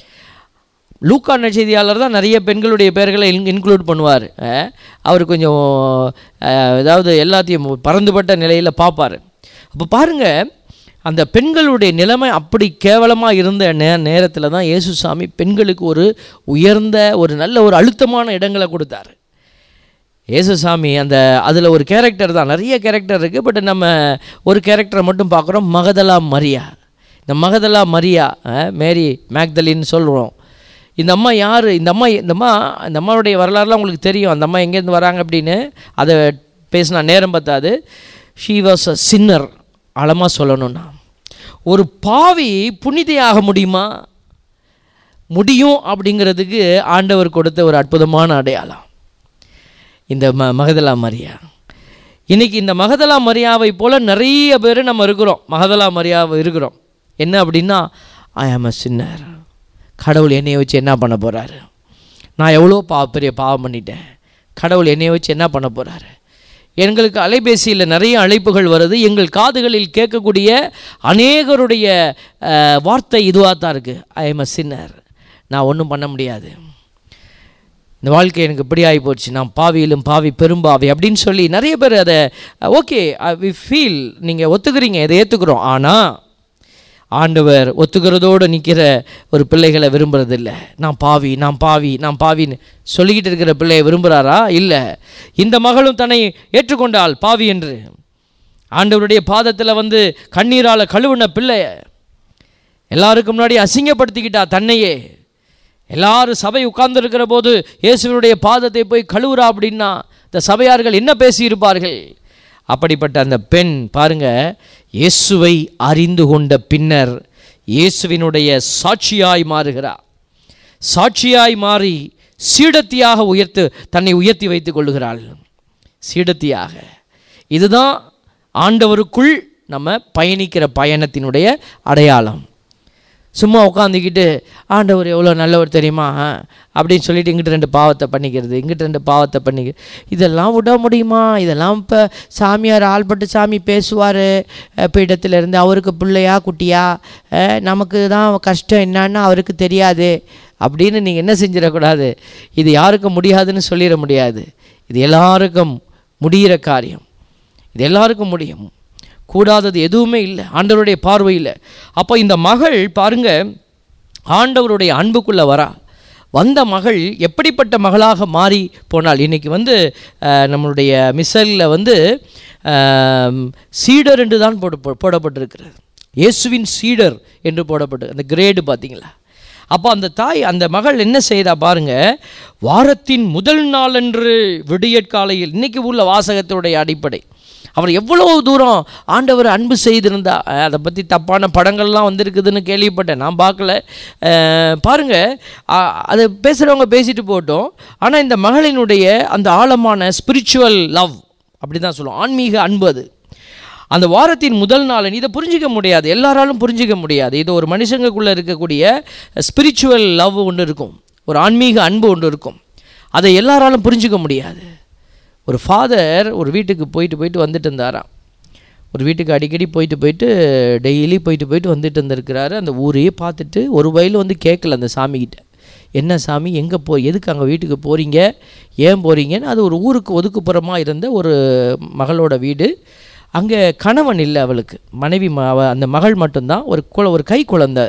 லூக்கா நற்செய்தியாளர் தான் நிறைய பெண்களுடைய பெயர்களை இன்க்ளூட் பண்ணுவார் அவர் கொஞ்சம் அஹ், அதாவது எல்லாத்தையும் பறந்துபட்ட நிலையில் பார்ப்பார் அப்போ பாருங்கள் அந்த பெண்களுடைய நிலைமை அப்படி கேவலமாக இருந்த நே நேரத்தில் தான் இயேசுசாமி பெண்களுக்கு ஒரு உயர்ந்த ஒரு நல்ல ஒரு அழுத்தமான இடங்களை கொடுத்தாரு இயேசுசாமி அந்த அதில் ஒரு கேரக்டர் தான் நிறைய கேரக்டர் இருக்குது பட் நம்ம ஒரு கேரக்டரை மட்டும் பார்க்குறோம் மகதலா மரியா இந்த மகதலா மரியா அஹ், மேரி மேக்தலின்னு சொல்கிறோம் இந்த அம்மா யார் இந்த அம்மா இந்த அம்மா இந்த அம்மாவுடைய வரலாறுலாம் உங்களுக்கு தெரியும் அந்த அம்மா எங்கேருந்து வராங்க அப்படின்னு அதை பேசினா நேரம் பத்தாது ஷீ வாஸ் அ சின்னர் ஆழமாக சொல்லணும்னா ஒரு பாவி புனிதையாக முடியுமா முடியும் அப்படிங்கிறதுக்கு ஆண்டவர் கொடுத்த ஒரு அற்புதமான அடையாளம் இந்த ம மகதலா மரியா இன்னைக்கு இந்த மகதலா மரியாவை போல் நிறைய பேர் நம்ம இருக்கிறோம் மகதலா மரியாவை இருக்கிறோம் என்ன அப்படின்னா ஐ ஆம் அ சின்னர் கடவுள் என்னைய வச்சு என்ன பண்ண போகிறாரு நான் எவ்வளோ பா பெரிய பாவம் பண்ணிட்டேன் கடவுள் என்னைய வச்சு என்ன பண்ண போகிறாரு எங்களுக்கு அலைபேசியில் நிறைய அழைப்புகள் வருது எங்கள் காதுகளில் கேட்கக்கூடிய அநேகருடைய அஹ், வார்த்தை இதுவாக தான் இருக்குது ஐ எம் அ சின்னர் நான் ஒன்றும் பண்ண முடியாது இந்த வாழ்க்கை எனக்கு இப்படி ஆகி போச்சு நான் பாவியிலும் பாவி பெரும்பாவி அப்படின்னு சொல்லி நிறைய பேர் அதை ஓகே வி ஃபீல் நீங்கள் ஒத்துக்கிறீங்க இதை ஏற்றுக்கிறோம் ஆனால் ஆண்டவர் ஒத்துக்கிறதோடு நிற்கிற ஒரு பிள்ளைகளை விரும்புறதில்ல நான் பாவி நான் பாவி நான் பாவின்னு சொல்லிக்கிட்டு இருக்கிற பிள்ளையை விரும்புகிறாரா இல்லை இந்த மகளும் தன்னை ஏற்றுக்கொண்டாள் பாவி என்று ஆண்டவருடைய பாதத்தில் வந்து கண்ணீரால் கழுவுன பிள்ளை எல்லாருக்கும் முன்னாடி அசிங்கப்படுத்திக்கிட்டா தன்னையே எல்லாரும் சபை உட்கார்ந்துருக்கிற போது இயேசுவினுடைய பாதத்தை போய் கழுவுறா அப்படின்னா இந்த சபையார்கள் என்ன பேசியிருப்பார்கள் அப்படிப்பட்ட அந்த பெண் பாருங்க இயேசுவை அறிந்து கொண்ட பின்னர் இயேசுவினுடைய சாட்சியாய் மாறுகிறார் சாட்சியாய் மாறி சீடத்தியாக உயர்த்து தன்னை உயர்த்தி வைத்துக் கொள்ளுகிறாள் சீடத்தியாக இதுதான் ஆண்டவருக்குள் நம்ம பயணிக்கிற பயணத்தினுடைய அடையாளம் சும்மா உட்காந்துக்கிட்டு ஆண்டவர் எவ்வளோ நல்லவர் தெரியுமா ஆ, அப்படின்னு சொல்லிட்டு இங்கிட்டு ரெண்டு பாவத்தை பண்ணிக்கிறது இங்கிட்டு ரெண்டு பாவத்தை பண்ணிக்கிறது இதெல்லாம் விட முடியுமா இதெல்லாம் இப்போ சாமியார் ஆள்பட்டு சாமி பேசுவார் பீடத்தில் இருந்து அவருக்கு பிள்ளையா குட்டியா அஹ், நமக்கு தான் கஷ்டம் என்னன்னு அவருக்கு தெரியாது அப்படின்னு நீங்கள் என்ன செஞ்சிடக்கூடாது இது யாருக்கும் முடியாதுன்னு சொல்லிட முடியாது இது எல்லாருக்கும் முடிகிற காரியம் இது எல்லாருக்கும் முடியும் கூடாதது எதுவுமே இல்லை ஆண்டவருடைய பார்வையில் அப்போ இந்த மகள் பாருங்க ஆண்டவருடைய அன்புக்குள்ளே வரா வந்த மகள் எப்படிப்பட்ட மகளாக மாறி போனாள் இன்னைக்கு வந்து அஹ், நம்மளுடைய மிசலில் வந்து அஹ், சீடர் என்று தான் போட போ- போடப்பட்டிருக்கிறது இயேசுவின் சீடர் என்று போடப்பட்டு அந்த கிரேடு பார்த்தீங்களா அப்போ அந்த தாய் அந்த மகள் என்ன செய்தா பாருங்க வாரத்தின் முதல் நாளன்று விடியற்காலையில் இன்னைக்கு உள்ள வாசகத்தினுடைய அடிப்படை அவர் எவ்வளோ தூரம் ஆண்டவர் அன்பு செய்திருந்தா அஹ் அதை பற்றி தப்பான படங்கள்லாம் வந்திருக்குதுன்னு கேள்விப்பட்டேன் நான் பார்க்கல அஹ் பாருங்க அ- அதை பேசுகிறவங்க பேசிட்டு போட்டோம் ஆனால் இந்த மகளினுடைய அந்த ஆழமான ஸ்பிரிச்சுவல் லவ் அப்படி தான் சொல்லுவோம் ஆன்மீக அன்பு அது அந்த வாரத்தின் முதல் நாள் இதை புரிஞ்சிக்க முடியாது எல்லாராலும் புரிஞ்சிக்க முடியாது இது ஒரு மனுஷங்களுக்குள்ளே இருக்கக்கூடிய ஸ்பிரிச்சுவல் லவ் ஒன்று இருக்கும் ஒரு ஆன்மீக அன்பு ஒன்று இருக்கும் அதை எல்லாராலும் புரிஞ்சிக்க முடியாது ஒரு ஃபாதர் ஒரு வீட்டுக்கு போயிட்டு போயிட்டு வந்துட்டு இருந்தாராம் ஒரு வீட்டுக்கு அடிக்கடி போயிட்டு போயிட்டு டெய்லி போயிட்டு போயிட்டு வந்துட்டு இருந்திருக்கிறாரு அந்த ஊரையே பார்த்துட்டு ஒரு வயலும் வந்து கேட்கல அந்த சாமிக்கிட்ட என்ன சாமி எங்கே போ எதுக்கு அங்கே வீட்டுக்கு போகிறீங்க ஏன் போகிறீங்கன்னு அது ஒரு ஊருக்கு ஒதுக்குப்புறமாக இருந்த ஒரு மகளோட வீடு அங்கே கணவன் இல்லை அவளுக்கு மனைவி ம- அவ அந்த மகள் மட்டும்தான் ஒரு குழ ஒரு கை குழந்தை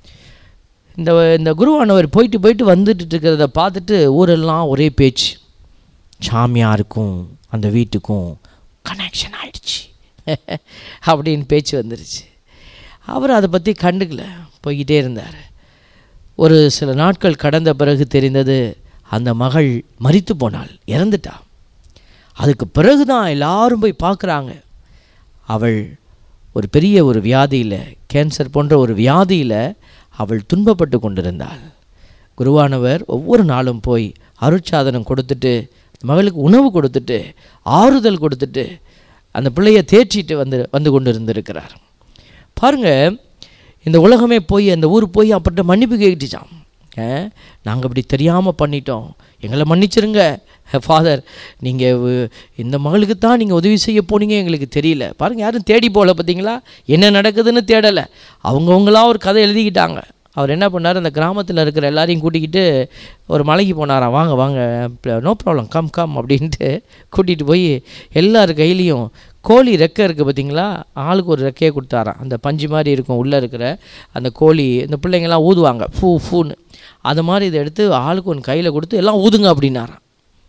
இந்த இந்த குருவானவர் போயிட்டு போயிட்டு வந்துட்டு இருக்கிறத பார்த்துட்டு ஊரெல்லாம் ஒரே பேச்சு சாமியாருக்கும் அந்த வீட்டுக்கும் கனெக்ஷன் ஆயிடுச்சு அப்படின்னு பேச்சு வந்துருச்சு அவர் அதை பற்றி கண்டுக்கல போய்கிட்டே இருந்தார் ஒரு சில நாட்கள் கடந்த பிறகு தெரிந்தது அந்த மகள் மரித்து போனாள் இறந்துட்டா அதுக்கு பிறகு தான் எல்லாரும் போய் பார்க்குறாங்க அவள் ஒரு பெரிய ஒரு வியாதியில் கேன்சர் போன்ற ஒரு வியாதியில் அவள் துன்பப்பட்டு கொண்டிருந்தாள் குருவானவர் ஒவ்வொரு நாளும் போய் அருட்சாதனம் கொடுத்துட்டு மகளுக்கு உணவு கொடுத்துட்டு ஆறுதல் கொடுத்துட்டு அந்த பிள்ளையை தேற்றிட்டு வந்து வந்து கொண்டு இருந்திருக்கிறார் பாருங்க இந்த உலகமே போய் அந்த ஊர் போய் அப்பட்ட மன்னிப்பு கேட்டுச்சான் நாங்கள் இப்படி தெரியாமல் பண்ணிட்டோம் எங்களை மன்னிச்சிருங்க ஃபாதர் நீங்கள் இந்த மகளுக்கு தான் நீங்கள் உதவி செய்ய போனீங்க எங்களுக்கு தெரியல பாருங்கள் யாரும் தேடி போகல பார்த்தீங்களா என்ன நடக்குதுன்னு தேடலை அவங்கவுங்களா ஒரு கதை எழுதிக்கிட்டாங்க அவர் என்ன பண்ணார் அந்த கிராமத்தில் இருக்கிற எல்லாரையும் கூட்டிக்கிட்டு ஒரு மலைக்கு போனாராம் வாங்க வாங்க நோ ப்ராப்ளம் கம் கம் அப்படின்ட்டு கூட்டிகிட்டு போய் எல்லார் கையிலையும் கோழி ரெக்கை இருக்குது பார்த்தீங்களா ஆளுக்கு ஒரு ரெக்கையை கொடுத்தாராம் அந்த பஞ்சு மாதிரி இருக்கும் உள்ளே இருக்கிற அந்த கோழி இந்த பிள்ளைங்கள்லாம் ஊதுவாங்க ஃபூ ஃபூன்னு அது மாதிரி இதை எடுத்து ஆளுக்கு ஒன்று கையில் கொடுத்து எல்லாம் ஊதுங்க அப்படின்னாராம்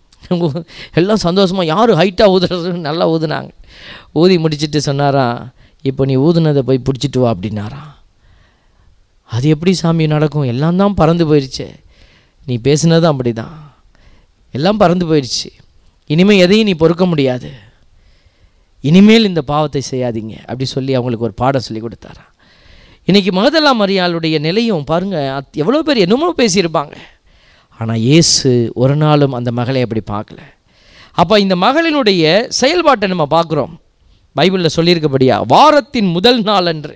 எல்லாம் சந்தோஷமாக யார் ஹைட்டாக ஊதுறதுன்னு நல்லா ஊதுனாங்க ஊதி முடிச்சிட்டு சொன்னாராம் இப்போ நீ ஊதுனதை போய் பிடிச்சிட்டு வா அப்படின்னாராம் அது எப்படி சாமி நடக்கும் எல்லாம் தான் பறந்து போயிடுச்சு நீ பேசுனது அப்படி தான் எல்லாம் பறந்து போயிடுச்சு இனிமேல் எதையும் நீ பொறுக்க முடியாது இனிமேல் இந்த பாவத்தை செய்யாதீங்க அப்படி சொல்லி அவங்களுக்கு ஒரு பாடம் சொல்லி கொடுத்தாராம் இன்றைக்கி மகதல்லா மரியாளுடைய நிலையும் பாருங்கள் அத் எவ்வளோ பேர் என்னமோ பேசியிருப்பாங்க ஆனால் இயேசு ஒரு நாளும் அந்த மகளை அப்படி பார்க்கல அப்போ இந்த மகளினுடைய செயல்பாட்டை நம்ம பார்க்குறோம் பைபிளில் சொல்லியிருக்கபடியா வாரத்தின் முதல் நாள் அன்று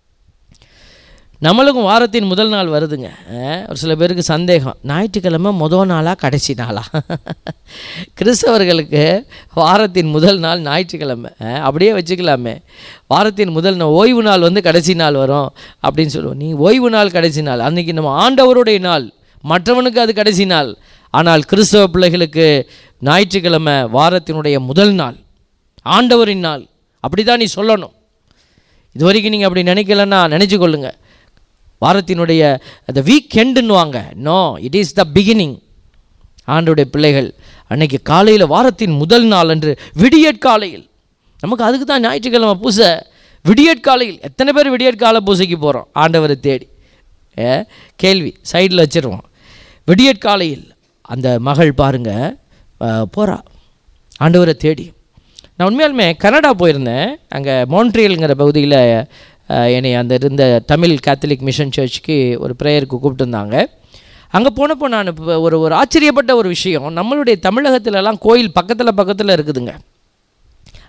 நம்மளுக்கும் வாரத்தின் முதல் நாள் வருதுங்க அஹ், ஒரு சில பேருக்கு சந்தேகம் ஞாயிற்றுக்கிழமை முதல் நாளா கடைசி நாளா கிறிஸ்தவர்களுக்கு வாரத்தின் முதல் நாள் ஞாயிற்றுக்கிழமை அஹ், அப்படியே வச்சுக்கலாமே வாரத்தின் முதல் நாள் ஓய்வு நாள் வந்து கடைசி நாள் வரும் அப்படின்னு சொல்லுவோம் நீ ஓய்வு நாள் கடைசி நாள் அன்றைக்கி நம்ம ஆண்டவருடைய நாள் மற்றவனுக்கு அது கடைசி நாள் ஆனால் கிறிஸ்தவ பிள்ளைகளுக்கு ஞாயிற்றுக்கிழமை வாரத்தினுடைய முதல் நாள் ஆண்டவரின் நாள் அப்படி தான் நீ சொல்லணும் இது வரைக்கும் நீங்கள் அப்படி நினைக்கலன்னா நினச்சி கொள்ளுங்க வாரத்தினுடைய அந்த வீக் எண்டுன்னுவாங்க no it is the beginning ஆண்டுடைய பிள்ளைகள் அன்னைக்கு காலையில் வாரத்தின் முதல் நாள் அன்று விடியற்காலையில் நமக்கு அதுக்கு தான் ஞாயிற்றுக்கிழமை பூசை விடியற்காலையில் எத்தனை பேர் விடியற்கால பூசைக்கு போகிறோம் ஆண்டவரை தேடி ஏ, கேள்வி சைடில் வச்சிருவோம் விடியற்காலையில் அந்த மகள் பாருங்க போகிறா ஆண்டவரை தேடி நான் உண்மையாலுமே கனடா போயிருந்தேன் அங்கே மோன்ட்ரியல்ங்கிற பகுதியில் அஹ், என்னை அந்த இருந்த தமிழ் கேத்தலிக் மிஷன் சர்ச்சுக்கு ஒரு ப்ரேயருக்கு கூப்பிட்டுருந்தாங்க அங்கே போனப்போ நான் இப்போ ஒரு ஒரு ஆச்சரியப்பட்ட ஒரு விஷயம் நம்மளுடைய தமிழகத்துலலாம் கோயில் பக்கத்தில் பக்கத்தில் இருக்குதுங்க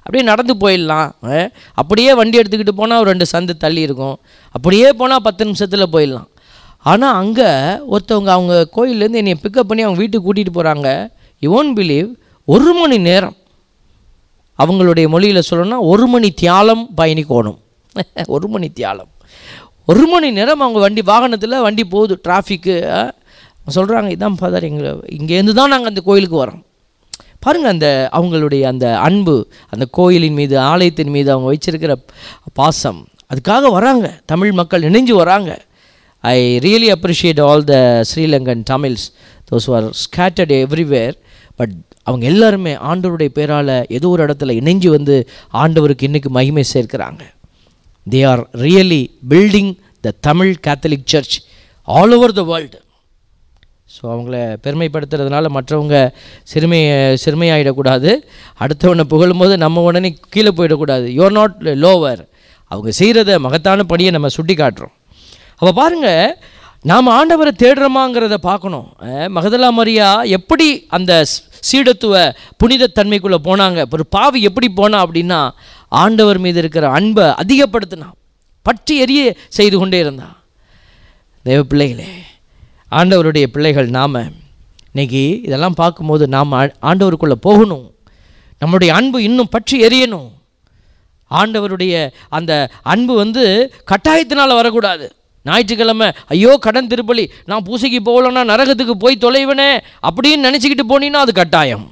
அப்படியே நடந்து போயிடலாம் அஹ், அப்படியே வண்டி எடுத்துக்கிட்டு போனால் ஒரு ரெண்டு சந்து தள்ளி இருக்கும் அப்படியே போனால் பத்து நிமிஷத்தில் போயிடலாம் ஆனால் அங்கே ஒருத்தவங்க அவங்க கோயிலேருந்து என்னை பிக்கப் பண்ணி அவங்க வீட்டுக்கு கூட்டிகிட்டு போகிறாங்க யூ ஒன்ட் பிலீவ் ஒரு மணி நேரம் அவங்களுடைய மொழியில் சொல்லணும்னா ஒரு மணி தியாலம் பயணிக்கோணும் ஒரு மணி தியாலம் ஒரு மணி நேரம் அவங்க வண்டி வாகனத்தில் வண்டி போகுது டிராஃபிக்கு சொல்கிறாங்க இதான் ஃபாதர் எங்களை இங்கேருந்து தான் நாங்கள் அந்த கோயிலுக்கு வரோம் பாருங்கள் அந்த அவங்களுடைய அந்த அன்பு அந்த கோயிலின் மீது ஆலயத்தின் மீது அவங்க வச்சிருக்கிற பாசம் அதுக்காக வராங்க தமிழ் மக்கள் இணைஞ்சு வராங்க I really appreciate all the Sri Lankan Tamils those are scattered everywhere but அவங்க எல்லாருமே ஆண்டவருடைய பேரால் ஏதோ ஒரு இடத்துல இணைஞ்சு வந்து ஆண்டவருக்கு இன்னைக்கு மகிமை சேர்க்கிறாங்க they are really building the Tamil Catholic church all over the world so அவங்கள பெருமைப்படுத்துறதுனால மற்றவங்க சிறுமை சிறுமையாயிடக்கூடாது அடுத்தவனை புகழும்போது நம்ம உடனே கீழே போயிடக்கூடாது யூஆர் நாட் லோவர் அவங்க செய்கிறத மகத்தான படியை நம்ம சுட்டி காட்டுறோம் அப்போ பாருங்கள் நாம் ஆண்டவரை தேடுறோமாங்கிறத பார்க்கணும் அஹ், மகதலா மரியா எப்படி அந்த ஸ்- சீடத்துவ புனிதத்தன்மைக்குள்ளே போனாங்க ஒரு பாவி எப்படி போனா அப்படின்னா ஆண்டவர் மீது இருக்கிற அன்பை அதிகப்படுத்தினான் பற்றி எரிய செய்து கொண்டே இருந்தான் தேவ பிள்ளைகளே ஆண்டவருடைய பிள்ளைகள் நாம் இன்னைக்கு இதெல்லாம் பார்க்கும்போது நாம் ஆ- ஆண்டவருக்குள்ளே போகணும் நம்முடைய அன்பு இன்னும் பற்றி எரியணும் ஆண்டவருடைய அந்த அன்பு வந்து கட்டாயத்தினால் வரக்கூடாது ஞாயிற்றுக்கிழமை ஐயோ கடன் திருப்பலி நான் பூசைக்கு போகலன்னா நரகத்துக்கு போய் தொலைவனே அப்படின்னு நினச்சிக்கிட்டு போனீங்கன்னா அது கட்டாயம்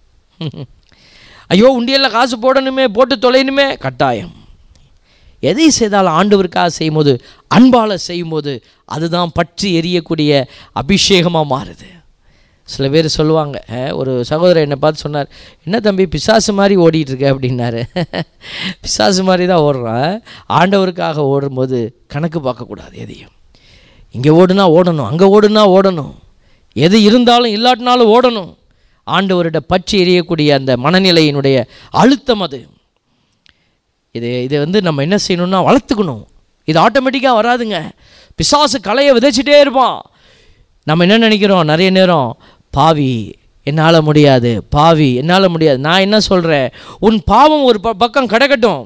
ஐயோ உண்டியலில் காசு போடணுமே போட்டு தொலைணுமே கட்டாயம் எதை செய்தாலும் ஆண்டவருக்காக செய்யும்போது அன்பால் செய்யும்போது அதுதான் பற்றி எரியக்கூடிய அபிஷேகமாக மாறுது சில பேர் சொல்லுவாங்க அஹ், ஒரு சகோதரர் என்னை பார்த்து சொன்னார் என்ன தம்பி பிசாசு மாதிரி ஓடிட்டு இருக்க அப்படின்னாரு பிசாசு மாதிரி தான் ஓடுறான் ஆண்டவருக்காக ஓடும்போது கணக்கு பார்க்கக்கூடாது எதையும் இங்கே ஓடுனா ஓடணும் அங்கே ஓடுனா ஓடணும் எது இருந்தாலும் இல்லாட்டினாலும் ஓடணும் ஆண்டவரிட பற்றி எரியக்கூடிய அந்த மனநிலையினுடைய அழுத்தம் அது இது இதை வந்து நம்ம என்ன செய்யணும்னா வளர்த்துக்கணும் இது ஆட்டோமேட்டிக்காக வராதுங்க பிசாசு கலையை விதைச்சிட்டே இருப்பான் நம்ம என்ன நினைக்கிறோம் நிறைய நேரம் பாவி என்னால் முடியாது பாவி என்னால் முடியாது நான் என்ன சொல்கிறேன் உன் பாவம் ஒரு ப பக்கம் கிடக்கட்டும்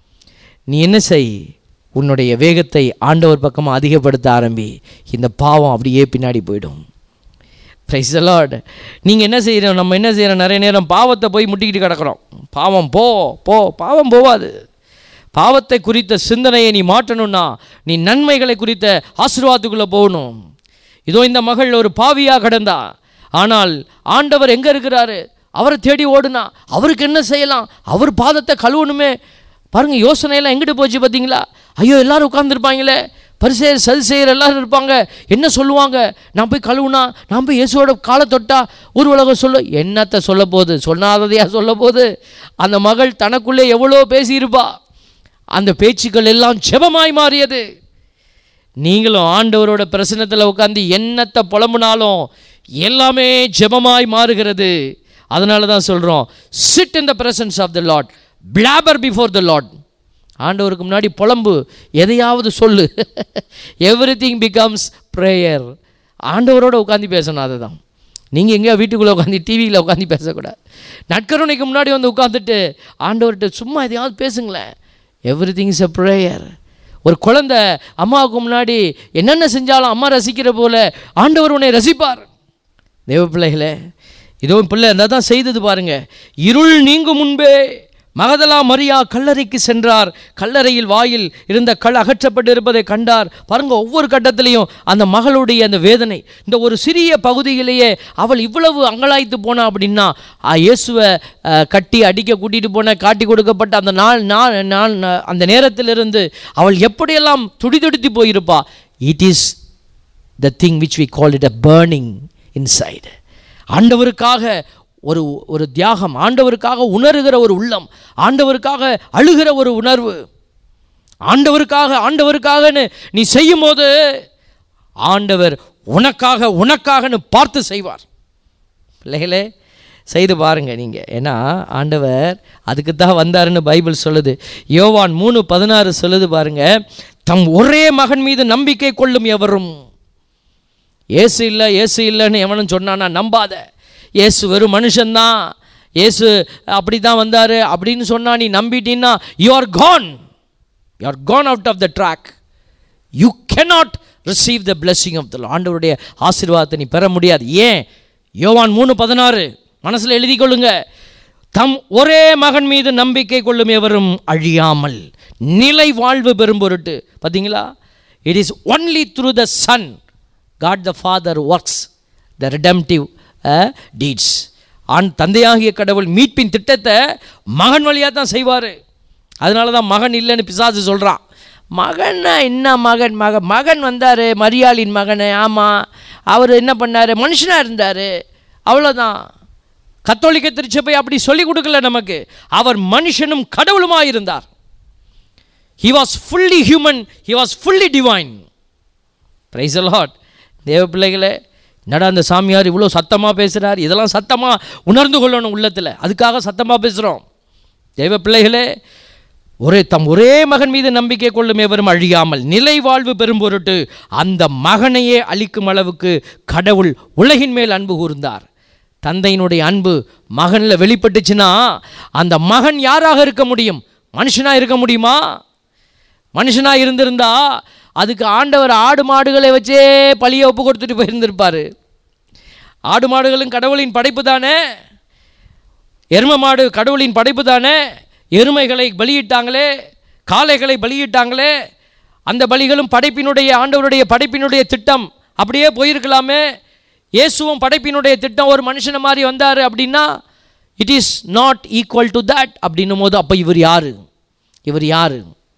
நீ என்ன செய் உன்னுடைய வேகத்தை ஆண்டவர் பக்கமாக அதிகப்படுத்த ஆரம்பி இந்த பாவம் அப்படியே பின்னாடி போயிடும் ப்ரைஸ் லார்ட் நீங்கள் என்ன செய்கிறோம் நம்ம என்ன செய்கிறோம் நிறைய நேரம் பாவத்தை போய் முட்டிக்கிட்டு கிடக்குறோம் பாவம் போ போ பாவம் போவாது பாவத்தை குறித்த சிந்தனையை நீ மாற்றணும்னா நீ நன்மைகளை குறித்த ஆசீர்வாதத்துக்குள்ளே போகணும் இதோ இந்த மகள் ஒரு பாவியாக கிடந்தா ஆனால் ஆண்டவர் எங்கே இருக்கிறாரு அவரை தேடி ஓடுனா அவருக்கு என்ன செய்யலாம் அவர் பாதத்தை கழுவணுமே பாருங்க யோசனையெல்லாம் எங்கிட்டு போச்சு பார்த்தீங்களா ஐயோ எல்லாரும் உட்காந்துருப்பாங்களே பரிசெயர் சதிசெயர் எல்லாரும் இருப்பாங்க என்ன சொல்லுவாங்க நான் போய் கழுவுனா நான் போய் இயேசுவோட காலை தொட்டா ஊர் உலகம் சொல்ல என்னத்தை சொல்ல போகுது சொன்னாததையா சொல்ல போகுது அந்த மகள் தனக்குள்ளே எவ்வளோ பேசியிருப்பா அந்த பேச்சுக்கள் எல்லாம் ஜெபமாய் மாறியது நீங்களும் ஆண்டவரோட பிரசனத்தில் உட்காந்து என்னத்தை புலம்புனாலும் எல்லாமே ஜெபமாய் மாறுகிறது அதனால தான் சொல்கிறோம் sit in the presence of the Lord blabber before the Lord ஆண்டவருக்கு முன்னாடி புலம்பு எதையாவது சொல்லு எவ்ரி திங் பிகம்ஸ் ப்ரேயர் ஆண்டவரோட உட்காந்து பேசணும் அதுதான் நீங்கள் எங்கேயா வீட்டுக்குள்ளே உட்காந்து டிவியில் உட்காந்து பேசக்கூடாது நட்கருணைக்கு முன்னாடி வந்து உட்காந்துட்டு ஆண்டவர்கிட்ட சும்மா எதையாவது பேசுங்களேன் everything is a prayer ஒரு குழந்தை அம்மாவுக்கு முன்னாடி என்னென்ன செஞ்சாலும் அம்மா ரசிக்கிற போல ஆண்டவர் உன்னை ரசிப்பார் தேவ பிள்ளைகளே இதோ பிள்ளை அந்த தான் செய்தது பாருங்க இருள் நீங்கும் முன்பே மகதலா மரியா கல்லறைக்கு சென்றார் கல்லறையில் வாயில் இருந்த கல் அகற்றப்பட்டு இருப்பதை கண்டார் பாருங்க ஒவ்வொரு கட்டத்திலையும் அந்த மகளுடைய அந்த வேதனை இந்த ஒரு சிறிய பகுதியிலேயே அவள் இவ்வளவு அங்கலாய்த்து போனா அப்படின்னா ஆ, இயேசுவை ஆ, கட்டி அடிக்க கூட்டிட்டு போன காட்டி கொடுக்கப்பட்ட அந்த நாள் நாள் நாள் அந்த நேரத்திலிருந்து அவள் எப்படியெல்லாம் துடிதுடித்து போயிருப்பா it is the thing which we call it a burning inside ஆண்டவருக்காக ஒரு ஒரு தியாகம் ஆண்டவருக்காக உணர்கிற ஒரு உள்ளம் ஆண்டவருக்காக அழுகிற ஒரு உணர்வு ஆண்டவருக்காக ஆண்டவருக்காகன்னு நீ செய்யும்போது ஆண்டவர் உனக்காக உனக்காகன்னு பார்த்து செய்வார் பிள்ளைகளே செய்து பாருங்க நீங்கள் ஏன்னா ஆண்டவர் அதுக்கு தான் வந்தாருன்னு பைபிள் சொல்லுது யோவான் மூணு பதினாறு சொல்லுது பாருங்க தம் ஒரே மகன் மீது நம்பிக்கை கொள்ளும் எவரும் ஏசு இல்லை ஏசு இல்லைன்னு எவனும் சொன்னானா நம்பாத ஏசு வெறும் மனுஷன்தான் இயேசு அப்படி தான் வந்தார் அப்படின்னு சொன்னா நீ நம்பிட்டீன்னா you are gone you are gone out of the track you cannot receive the blessing of the ஆண்டவருடைய ஆசீர்வாதத்தை நீ பெற முடியாது ஏன் யோவான் மூணு பதினாறு மனசில் எழுதி கொள்ளுங்க தம் ஒரே மகன் மீது நம்பிக்கை கொள்ளும் எவரும் அழியாமல் நிலை வாழ்வு பெறும் பொருட்டு பார்த்தீங்களா it is only through the son God the father works the redemptive deeds and தந்தையாகிய கடவுள் மீட்பின் திட்டத்தை மகன் வழியாக தான் செய்வார் அதனால தான் மகன் இல்லைன்னு பிசாசு சொல்கிறான் மகன்னா என்ன மகன் மகன் மகன் வந்தார் மரியாளின் மகன் ஆமாம் அவர் என்ன பண்ணார் மனுஷனாக இருந்தார் அவ்வளோதான் கத்தோலிக்க திருச்சபை அப்படி சொல்லி கொடுக்கல நமக்கு அவர் மனுஷனும் கடவுளுமாக இருந்தார் he was fully human he was fully divine praise Lord தேவ பிள்ளைகளே என்னடா அந்த சாமியார் இவ்வளோ சத்தமாக பேசுகிறார் இதெல்லாம் சத்தமாக உணர்ந்து கொள்ளணும் உள்ளத்தில் அதுக்காக சத்தமாக பேசுகிறோம் தேவ பிள்ளைகளே ஒரே தம் ஒரே மகன் மீது நம்பிக்கை கொள்ளும் எவரும் அழியாமல் நிலை வாழ்வு பெறும் பொருட்டு அந்த மகனையே அழிக்கும் அளவுக்கு கடவுள் உலகின் மேல் அன்பு கூர்ந்தார் தந்தையினுடைய அன்பு மகனில் வெளிப்பட்டுச்சுன்னா அந்த மகன் யாராக இருக்க முடியும் மனுஷனாக இருக்க முடியுமா மனுஷனாக இருந்திருந்தா அதுக்கு ஆண்டவர் ஆடு மாடுகளை வச்சே பழிய ஒப்பு கொடுத்துட்டு போயிருந்திருப்பார் ஆடு மாடுகளும் கடவுளின் படைப்பு தானே எரும மாடு கடவுளின் படைப்பு தானே எருமைகளை பலியிட்டாங்களே காளைகளை பலியிட்டாங்களே அந்த பலிகளும் படைப்பினுடைய ஆண்டவருடைய படைப்பினுடைய திட்டம் அப்படியே போயிருக்கலாமே இயேசுவும் படைப்பினுடைய திட்டம் ஒரு மனுஷனை மாதிரி வந்தார் அப்படின்னா it is not equal to that அப்படின்னும் போது அப்போ இவர் யார் இவர் யார்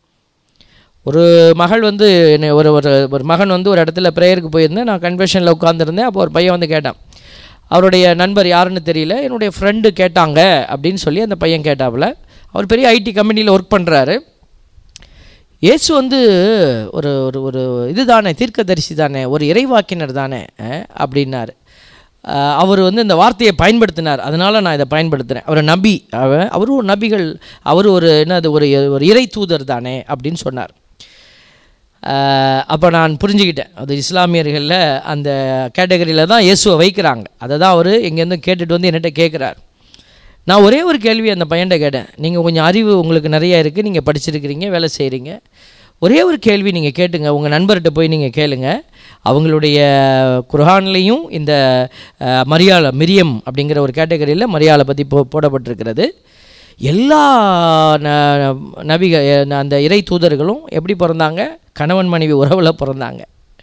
ஒரு மகள் வந்து என்னை ஒரு ஒரு ஒரு மகன் வந்து ஒரு இடத்துல ப்ரேயருக்கு போயிருந்தேன் நான் கன்வென்ஷனில் உட்காந்துருந்தேன் அப்போ ஒரு பையன் வந்து கேட்டான் அவருடைய நண்பர் யாருன்னு தெரியல என்னுடைய ஃப்ரெண்டு கேட்டாங்க அப்படின்னு சொல்லி அந்த பையன் கேட்டாப்புல அவர் பெரிய ஐடி கம்பெனியில் ஒர்க் பண்ணுறாரு இயேசு வந்து ஒரு ஒரு ஒரு இது தானே தீர்க்கதரிசி தானே ஒரு இறைவாக்கினர் தானே அஹ், அப்படின்னாரு அஹ், அவர் வந்து இந்த வார்த்தையை பயன்படுத்தினார் அதனால் நான் இதை பயன்படுத்துகிறேன் அவர் நபி அவ- அவரும் ஒரு நபிகள் அவர் ஒரு என்னது ஒரு ஒரு இறை தூதர் தானே அப்படின்னு சொன்னார் அப்போ நான் புரிஞ்சுக்கிட்டேன் அது இஸ்லாமியர்களில் அந்த கேட்டகரியில் தான் இயேசுவை வைக்கிறாங்க அதை தான் அவர் எங்கேருந்து கேட்டுட்டு வந்து என்கிட்ட கேட்குறாரு நான் ஒரே ஒரு கேள்வி அந்த பையன்கிட்ட கேட்டேன் நீங்கள் கொஞ்சம் அறிவு உங்களுக்கு நிறைய இருக்குது நீங்கள் படிச்சிருக்கிறீங்க வேலை செய்கிறீங்க ஒரே ஒரு கேள்வி நீங்கள் கேட்டுங்க உங்கள் நண்பர்கிட்ட போய் நீங்கள் கேளுங்க அவங்களுடைய குர்ஆன்லேயும் இந்த அஹ், மரியாள மிரியம் அப்படிங்கிற ஒரு கேட்டகரியில் மரியாளை பற்றி போ போடப்பட்டிருக்கிறது எல்லா ந- நபிக அஹ், அந்த இறை தூதர்களும் எப்படி பிறந்தாங்க கணவன் மனைவி உறவில் பிறந்தாங்க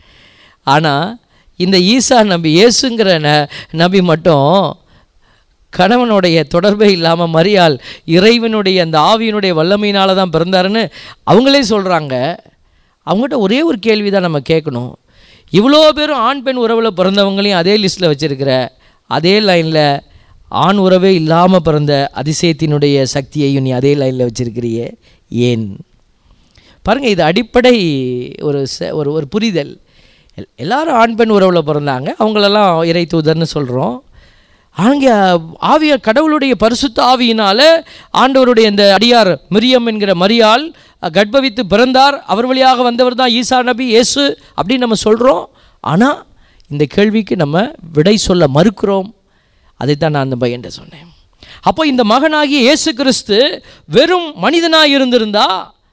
ஆனால் இந்த ஈசா நபி இயேசுங்கிற ந நபி மட்டும் கணவனுடைய தொடர்பே இல்லாமல் மரியாள் இறைவனுடைய அந்த ஆவியினுடைய வல்லமையினால தான் பிறந்தாருன்னு அவங்களே சொல்கிறாங்க அவங்ககிட்ட ஒரே ஒரு கேள்வி தான் நம்ம கேட்கணும் இவ்வளோ பேரும் ஆண் பெண் உறவில் பிறந்தவங்களையும் அதே லிஸ்ட்டில் வச்சுருக்கிற அதே லைனில் ஆண் உறவே இல்லாமல் பிறந்த அதிசயத்தினுடைய சக்தியையும் நீ அதே லைனில் வச்சிருக்கிறியே ஏன் பாருங்கள் இது அடிப்படை ஒரு ச- ஒரு ஒரு புரிதல் எல்- எல்லாரும் ஆண் பெண் உறவில் பிறந்தாங்க அவங்களெல்லாம் இறை தூதர்னு சொல்கிறோம் அங்கே ஆவிய கடவுளுடைய பரிசுத்த ஆவியினால ஆண்டவருடைய இந்த அடியார் மிரியம் என்கிற மரியாள் அஹ், கர்ப்பவித்து பிறந்தார் அவர் வழியாக வந்தவர் தான் ஈசா நபி இயேசு அப்படின்னு நம்ம சொல்கிறோம் ஆனால் இந்த கேள்விக்கு நம்ம விடை சொல்ல மறுக்கிறோம் அதைத்தான் நான் அந்த பையன்ட்ட சொன்னேன் அப்போ இந்த மகனாகிய இயேசு கிறிஸ்து வெறும் மனிதனாக இருந்திருந்தா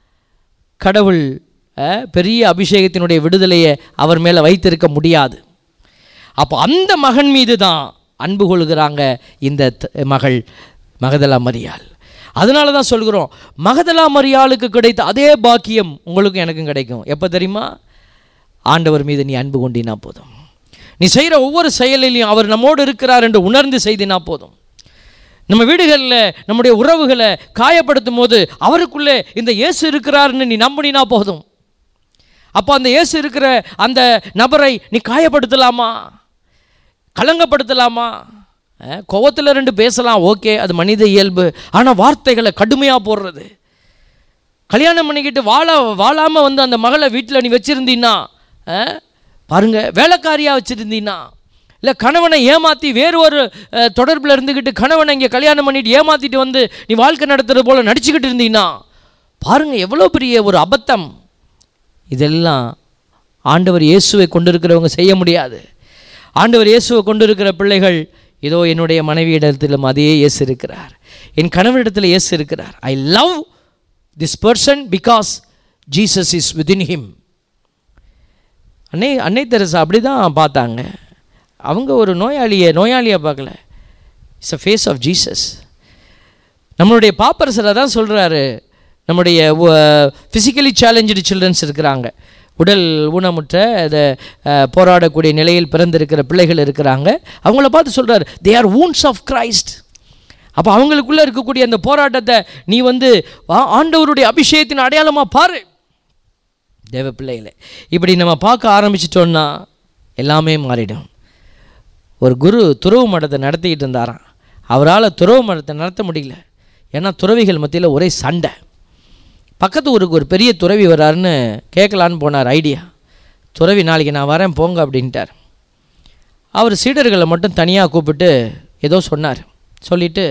கடவுள் அஹ், பெரிய அபிஷேகத்தினுடைய விடுதலையை அவர் மேலே வைத்திருக்க முடியாது அப்போ அந்த மகன் மீது தான் அன்பு கொள்கிறாங்க இந்த த- மகள் மகதலா மரியாள் அதனால தான் சொல்கிறோம் மகதலா மரியாளுக்கு கிடைத்த அதே பாக்கியம் உங்களுக்கும் எனக்கும் கிடைக்கும் எப்போ தெரியுமா ஆண்டவர் மீது நீ அன்பு கொண்டினா போதும் நீ செய்கிற ஒவ்வொரு செயலிலையும் அவர் நம்மோடு இருக்கிறார் என்று உணர்ந்து செய்தினா போதும் நம்ம வீடுகளில் நம்முடைய உறவுகளை காயப்படுத்தும் போது அவருக்குள்ளே இந்த இயேசு இருக்கிறாருன்னு நீ நம்பினா போதும் அப்போ அந்த இயேசு இருக்கிற அந்த நபரை நீ காயப்படுத்தலாமா கலங்கப்படுத்தலாமா கோவத்தில் ரெண்டு பேசலாம் ஓகே அது மனித இயல்பு ஆனால் வார்த்தைகளை கடுமையாக போடுறது கல்யாணம் பண்ணிக்கிட்டு வாழ வாழாமல் வந்து அந்த மகளை வீட்டில் நீ வச்சுருந்தீன்னா பாருங்க வேலைக்காரியாக வச்சுருந்தீன்னா இல்லை கணவனை ஏமாற்றி வேறு ஒரு தொடர்பில் இருந்துக்கிட்டு கணவனை இங்கே கல்யாணம் பண்ணிட்டு ஏமாற்றிட்டு வந்து நீ வாழ்க்கை நடத்துறது போல் நடிச்சுக்கிட்டு இருந்தீங்கன்னா பாருங்க எவ்வளோ பெரிய ஒரு அபத்தம் இதெல்லாம் ஆண்டவர் இயேசுவை கொண்டிருக்கிறவங்க செய்ய முடியாது ஆண்டவர் இயேசுவை கொண்டிருக்கிற பிள்ளைகள் இதோ என்னுடைய மனைவியிடத்திலும் அதே இயேசு இருக்கிறார் என் கணவனிடத்தில் இயேசு இருக்கிறார் I love this person because Jesus is within him அன்னை அன்னை தெரசா அப்படி தான் பார்த்தாங்க அவங்க ஒரு நோயாளியை நோயாளியை பார்க்கல it's a face of Jesus நம்மளுடைய பாப்பரசரை தான் சொல்கிறாரு நம்முடைய ஃபிசிக்கலி சேலஞ்சு சில்ட்ரன்ஸ் இருக்கிறாங்க உடல் ஊனமுற்ற அதை போராடக்கூடிய நிலையில் பிறந்திருக்கிற பிள்ளைகள் இருக்கிறாங்க அவங்கள பார்த்து சொல்கிறார் they are wounds of Christ அப்போ அவங்களுக்குள்ளே இருக்கக்கூடிய அந்த போராட்டத்தை நீ வந்து ஆ- ஆண்டவருடைய அபிஷேகத்தின் அடையாளமாக பாரு தேவ பிள்ளைகளே இப்படி நம்ம பார்க்க ஆரம்பிச்சிட்டோன்னா எல்லாமே மாறிடும் ஒரு குரு துறவு மடத்தை நடத்திக்கிட்டு இருந்தாராம் அவரால் துறவு மடத்தை நடத்த முடியல ஏன்னா துறவிகள் மத்தியில் ஒரே சண்டை பக்கத்து ஊருக்கு ஒரு பெரிய துறவி வராருன்னு கேட்கலான்னு போனார் ஐடியா துறவி நாளைக்கு நான் வரேன் போங்க அப்படின்ட்டார் அவர் சீடர்களை மட்டும் தனியாக கூப்பிட்டு ஏதோ சொன்னார் சொல்லிவிட்டு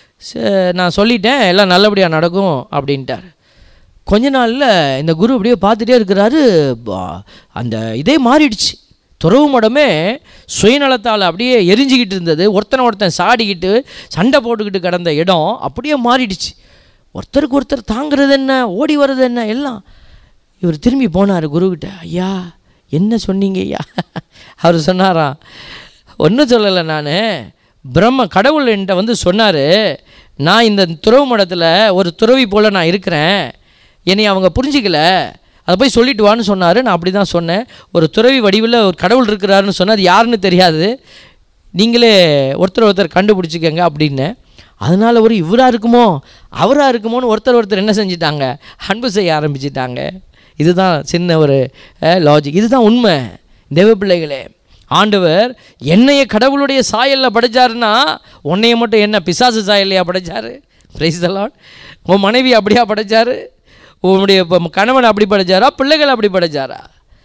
நான் சொல்லிட்டேன் எல்லாம் நல்லபடியாக நடக்கும் அப்படின்ட்டார் கொஞ்ச நாளில் இந்த குரு அப்படியே பார்த்துட்டே இருக்கிறாரு பா- அந்த இதே மாறிடுச்சு துறவு மடமே சுயநலத்தால் அப்படியே எரிஞ்சிக்கிட்டு இருந்தது ஒருத்தனை ஒருத்தன் சாடிக்கிட்டு சண்டை போட்டுக்கிட்டு கிடந்த இடம் அப்படியே மாறிடுச்சு ஒருத்தருக்கு ஒருத்தர் தாங்கிறது என்ன ஓடி வர்றது என்ன எல்லாம் இவர் திரும்பி போனார் குருக்கிட்ட ஐயா என்ன சொன்னீங்க ஐயா அவர் சொன்னாராம் ஒன்றும் சொல்லலை நான் பிரம்ம கடவுள் என்கிட்ட வந்து சொன்னார் நான் இந்த துறவு மடத்தில் ஒரு துறவி போல் நான் இருக்கிறேன் என்னை அவங்க புரிஞ்சிக்கல அதை போய் சொல்லிட்டு வான்னு சொன்னார் நான் அப்படி தான் சொன்னேன் ஒரு துறவி வடிவில் ஒரு கடவுள் இருக்கிறாருன்னு சொன்னால் அது யாருன்னு தெரியாது நீங்களே ஒருத்தர் ஒருத்தர் கண்டுபிடிச்சிக்கங்க அப்படின்னேன் அதனால ஒரு இவராக இருக்குமோ அவராக இருக்குமோன்னு ஒருத்தர் ஒருத்தர் என்ன செஞ்சிட்டாங்க அன்பு செய்ய ஆரம்பிச்சிட்டாங்க இதுதான் சின்ன ஒரு லாஜிக் இதுதான் உண்மை தேவ பிள்ளைகளே ஆண்டவர் என்னைய கடவுளுடைய சாயலில் படைச்சாருன்னா உன்னைய மட்டும் என்ன பிசாசு சாயல்லையா படைச்சாரு பிரைஸ் தலாட் உன் மனைவி அப்படியா படைச்சாரு உன்னுடைய இப்ப கணவன் அப்படி படைச்சாரா பிள்ளைகள் அப்படி படைச்சாரா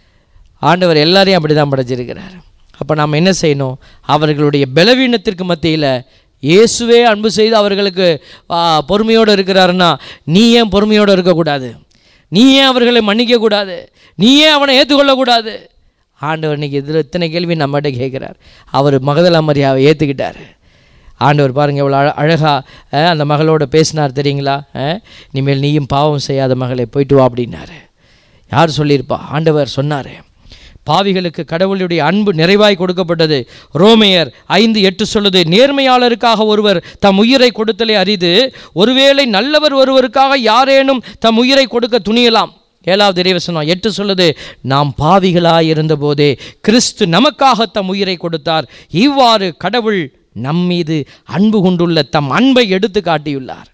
ஆண்டவர் எல்லாரையும் அப்படி தான் படைச்சிருக்கிறார் அப்போ நாம் என்ன செய்யணும் அவர்களுடைய பலவீனத்திற்கு மத்தியில் இயேசுவே அன்பு செய்து அவர்களுக்கு ஆ, பொறுமையோடு இருக்கிறாருன்னா நீ ஏன் பொறுமையோடு இருக்கக்கூடாது நீ ஏன் அவர்களை மன்னிக்கக்கூடாது நீ ஏன் அவனை ஏற்றுக்கொள்ளக்கூடாது ஆண்டவர் இன்னைக்கு இதில் இத்தனை கேள்வி நம்மகிட்ட கேட்குறார் அவர் மகதலா மரியாவை ஏற்றுக்கிட்டார் ஆண்டவர் பாருங்கள் எவ்வளோ அழ அழகாக அந்த மகளோட பேசினார் தெரியுங்களா அஹ், இனிமேல் நீயும் பாவம் செய்யாத மகளை போயிட்டு வா அப்படின்னாரு யார் சொல்லியிருப்பா ஆண்டவர் சொன்னார் பாவிகளுக்கு கடவுளுடைய அன்பு நிறைவாய் கொடுக்கப்பட்டது ரோமையர் ஐந்து எட்டு சொல்லுது நேர்மையாளருக்காக ஒருவர் தம் உயிரை கொடுத்தலே அரிது ஒருவேளை நல்லவர் ஒருவருக்காக யாரேனும் தம் உயிரை கொடுக்க துணியலாம் ஏழாவது இறைவசனம் எட்டு சொல்லுது நாம் பாவிகளாய் இருந்தபோதே கிறிஸ்து நமக்காக தம் உயிரை கொடுத்தார் இவ்வாறு கடவுள் நம்மீது அன்பு கொண்டுள்ள தம் அன்பை எடுத்து காட்டியுள்ளார்